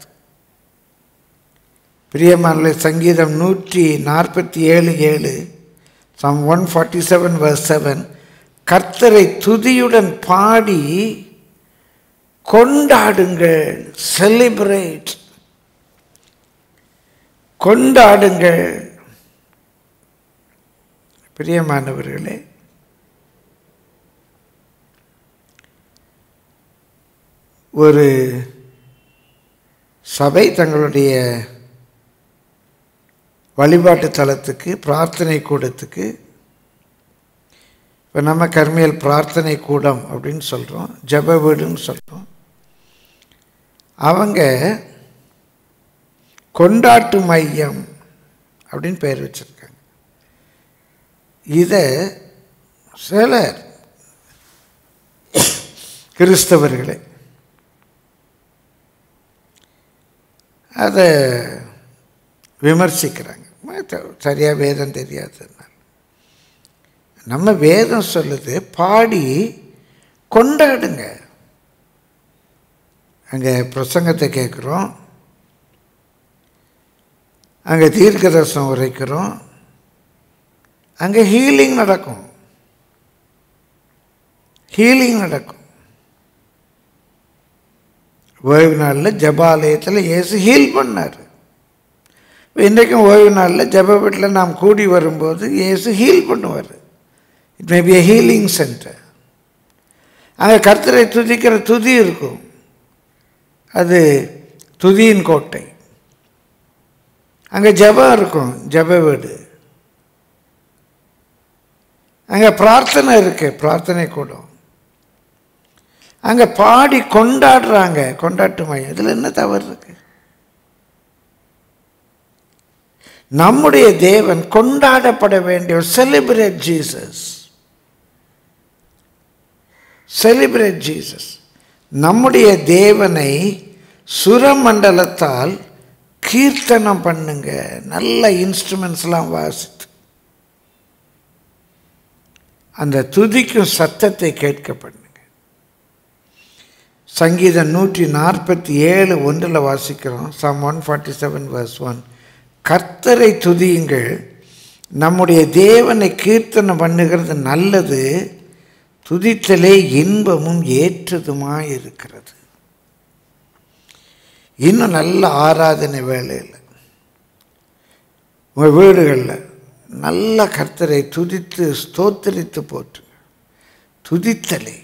Speaker 4: பிரியமான சங்கீதம் நூற்றி நாற்பத்தி ஏழு ஏழு psalm one forty seven verse seven கர்த்தரை துதியுடன் பாடி கொண்டாடுங்கள் செலிப்ரேட் கொண்டாடுங்கள் பிரியமானவர்களே ஒரு சபை தங்களுடைய வழிபாட்டு தலத்துக்கு பிரார்த்தனை கூடத்துக்கு இப்போ நம்ம கர்மியல் பிரார்த்தனை கூடம் அப்படின்னு சொல்கிறோம் ஜப வீடுன்னு சொல்கிறோம் அவங்க கொண்டாட்டு மையம் அப்படின்னு பெயர் வச்சுருக்காங்க இதை சிலர் கிறிஸ்தவர்களே அதை விமர்சிக்கிறாங்க சரியாக வேதம் தெரியாததுனால நம்ம வேதம் சொல்லுது பாடி கொண்டாடுங்க அங்கே பிரசங்கத்தை கேட்குறோம் அங்கே தீர்க்கதர்சனம் உரைக்கிறோம் அங்கே ஹீலிங் நடக்கும் ஹீலிங் நடக்கும் ஓய்வு நாளில் ஜபாலயத்தில் இயேசு ஹீல் பண்ணார் இன்றைக்கும் ஓய்வு நாளில் ஜப வீட்டில் நாம் கூடி வரும்போது இயேசு ஹீல் பண்ணுவார் it may be a healing centre அங்கே கர்த்தரை துதிக்கிற துதி இருக்கும் அது துதியின் கோட்டை அங்கே ஜபம் இருக்கும் ஜப வீடு அங்கே பிரார்த்தனை இருக்கு பிரார்த்தனை கூடம் அங்கே பாடி கொண்டாடுறாங்க கொண்டாட்டு மையம் இதில் என்ன தவறு இருக்கு நம்முடைய தேவன் கொண்டாடப்பட வேண்டிய செலிப்ரேட் ஜீசஸ் செலிப்ரேட் ஜீசஸ் நம்முடைய தேவனை சுரமண்டலத்தால் கீர்த்தனம் பண்ணுங்க நல்ல இன்ஸ்ட்ருமெண்ட்ஸ்லாம் வாசித்து அந்த துதிக்கும் சத்தத்தை கேட்க பண்ணுங்க சங்கீதம் நூற்றி நாற்பத்தி ஏழு ஒன்றில் வாசிக்கிறோம் psalm one forty seven verse one கர்த்தரை துதியுங்கள் நம்முடைய தேவனை கீர்த்தனம் பண்ணுகிறது நல்லது துதித்தலே இன்பமும் ஏற்றதுமாய் இருக்கிறது இன்னும் நல்ல ஆராதனை வேலையில் உங்கள் வீடுகளில் நல்ல கர்த்தரை துதித்து ஸ்தோத்தரித்து போற்றுங்க துதித்தலே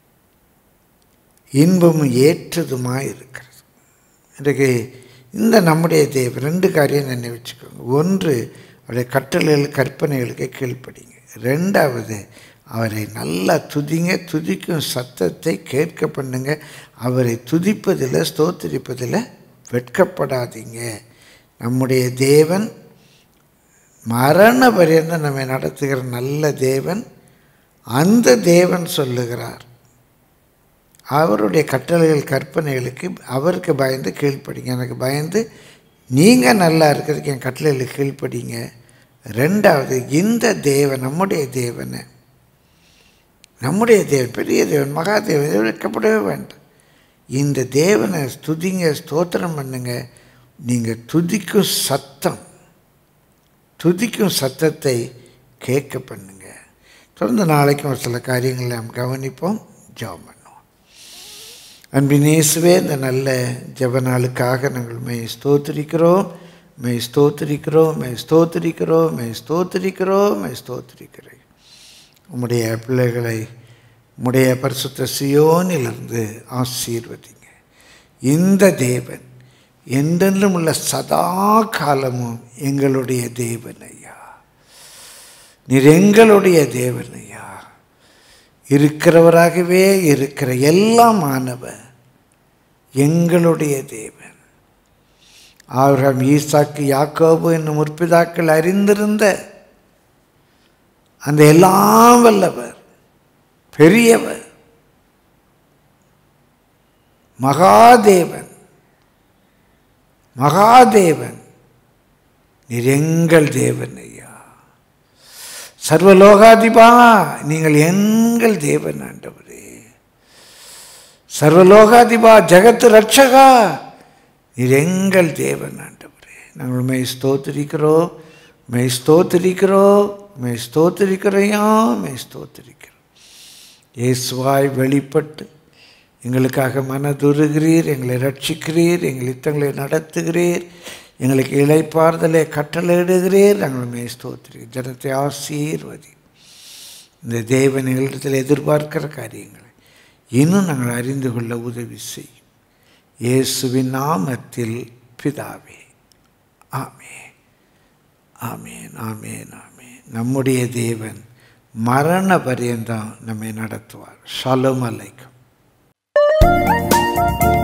Speaker 4: இன்பமும் ஏற்றதுமாய் இருக்கிறது இன்றைக்கு இந்த நம்முடைய தேவன் ரெண்டு காரியம் நினைவச்சுக்கோங்க ஒன்று அவருடைய கட்டளைகள் கற்பனைகளுக்கு கீழ்ப்படிங்க ரெண்டாவது அவரை நல்லா துதிங்க துதிக்கும் சத்தத்தை கேட்க பண்ணுங்க அவரை துதிப்பதில் ஸ்தோத்திரிப்பதில் வெட்கப்படாதீங்க நம்முடைய தேவன் மரண பரியந்தம் நம்மை நடத்துகிற நல்ல தேவன் அந்த தேவன் சொல்லுகிறார் அவருடைய கட்டளைகள் கற்பனைகளுக்கு அவருக்கு பயந்து கீழ்ப்படிங்க எனக்கு பயந்து நீங்கள் நல்லா இருக்கிறதுக்கு என் கட்டளைகளுக்கு கீழ்ப்படிங்க ரெண்டாவது இந்த தேவன் நம்முடைய தேவனை நம்முடைய தேவன் பெரிய தேவன் மகாதேவன் இதை வைக்கப்படவே வேண்டாம் இந்த தேவனை துதிங்க ஸ்தோத்திரம் பண்ணுங்க நீங்கள் துதிக்கும் சத்தம் துதிக்கும் சத்தத்தை கேட்க பண்ணுங்க தொடர்ந்து நாளைக்கும் ஒரு சில காரியங்களை நாம் கவனிப்போம் ஜெபம் பண்ணுவோம் அன்பின் இயேசுவே இந்த நல்ல ஜெப நாளுக்காக நாங்கள் மெய் ஸ்தோத்திரிக்கிறோம் மெய் ஸ்தோத்திரிக்கிறோம் மெய் ஸ்தோத்திரிக்கிறோம் மெய் ஸ்தோத்திரிக்கிறோம் மெய் ஸ்தோத்திரிக்கிறேன் உம்முடைய பிள்ளைகளை உம்முடைய பரிசுத்த சியோனிலிருந்து ஆசீர்வதிங்க இந்த தேவன் என்றென்றும் உள்ள சதா காலமும் எங்களுடைய தேவன் ஐயா நீர் எங்களுடைய தேவன் ஐயா இருக்கிறவராகவே இருக்கிற எல்லாம் ஆனவர் எங்களுடைய தேவன் ஆபிரகாம் ஈசாக்கு யாக்கோபு என்னும் முற்பிதாக்கள் அறிந்திருந்த அந்த எல்லாம் வல்லவர் பெரியவர் மகாதேவன் மகாதேவன் நீர் எங்கள் தேவன் ஐயா சர்வலோகாதிபா நீங்கள் எங்கள் தேவன் ஆண்டவரே சர்வலோகாதிபா ஜெகத்து ரட்சகா நீர் எங்கள் தேவன் ஆண்டவரே நாங்கள் மெய் ஸ்தோத்திரிக்கிறோம் மெய் ஸ்தோத்திரிக்கிறோம் மெய் ஸ்தோத்திரிக்கிறையா மெய் ஸ்தோத்திரிக்கிறோம் இயேசுவாய் வெளிப்பட்டு எங்களுக்காக மனதுருகிறீர் எங்களை ரட்சிக்கிறீர் எங்கள் யுத்தங்களை நடத்துகிறீர் எங்களுக்கு இளைப்பாறுதலை கட்டளையிடுகிறீர் நாங்கள் மெய் ஸ்தோத்திரி ஜனத்தை ஆசீர்வதி இந்த தேவன் எங்களிடத்தில் எதிர்பார்க்கிற காரியங்களை இன்னும் நாங்கள் அறிந்து கொள்ள உதவி செய்யும் இயேசுவின் நாமத்தில் பிதாவே ஆமே ஆமேன் ஆமேன் ஆமேன் நம்முடைய தேவன் மரண பரியந்தம் நம்மை நடத்துவார் ஷலம் அலைக்கும்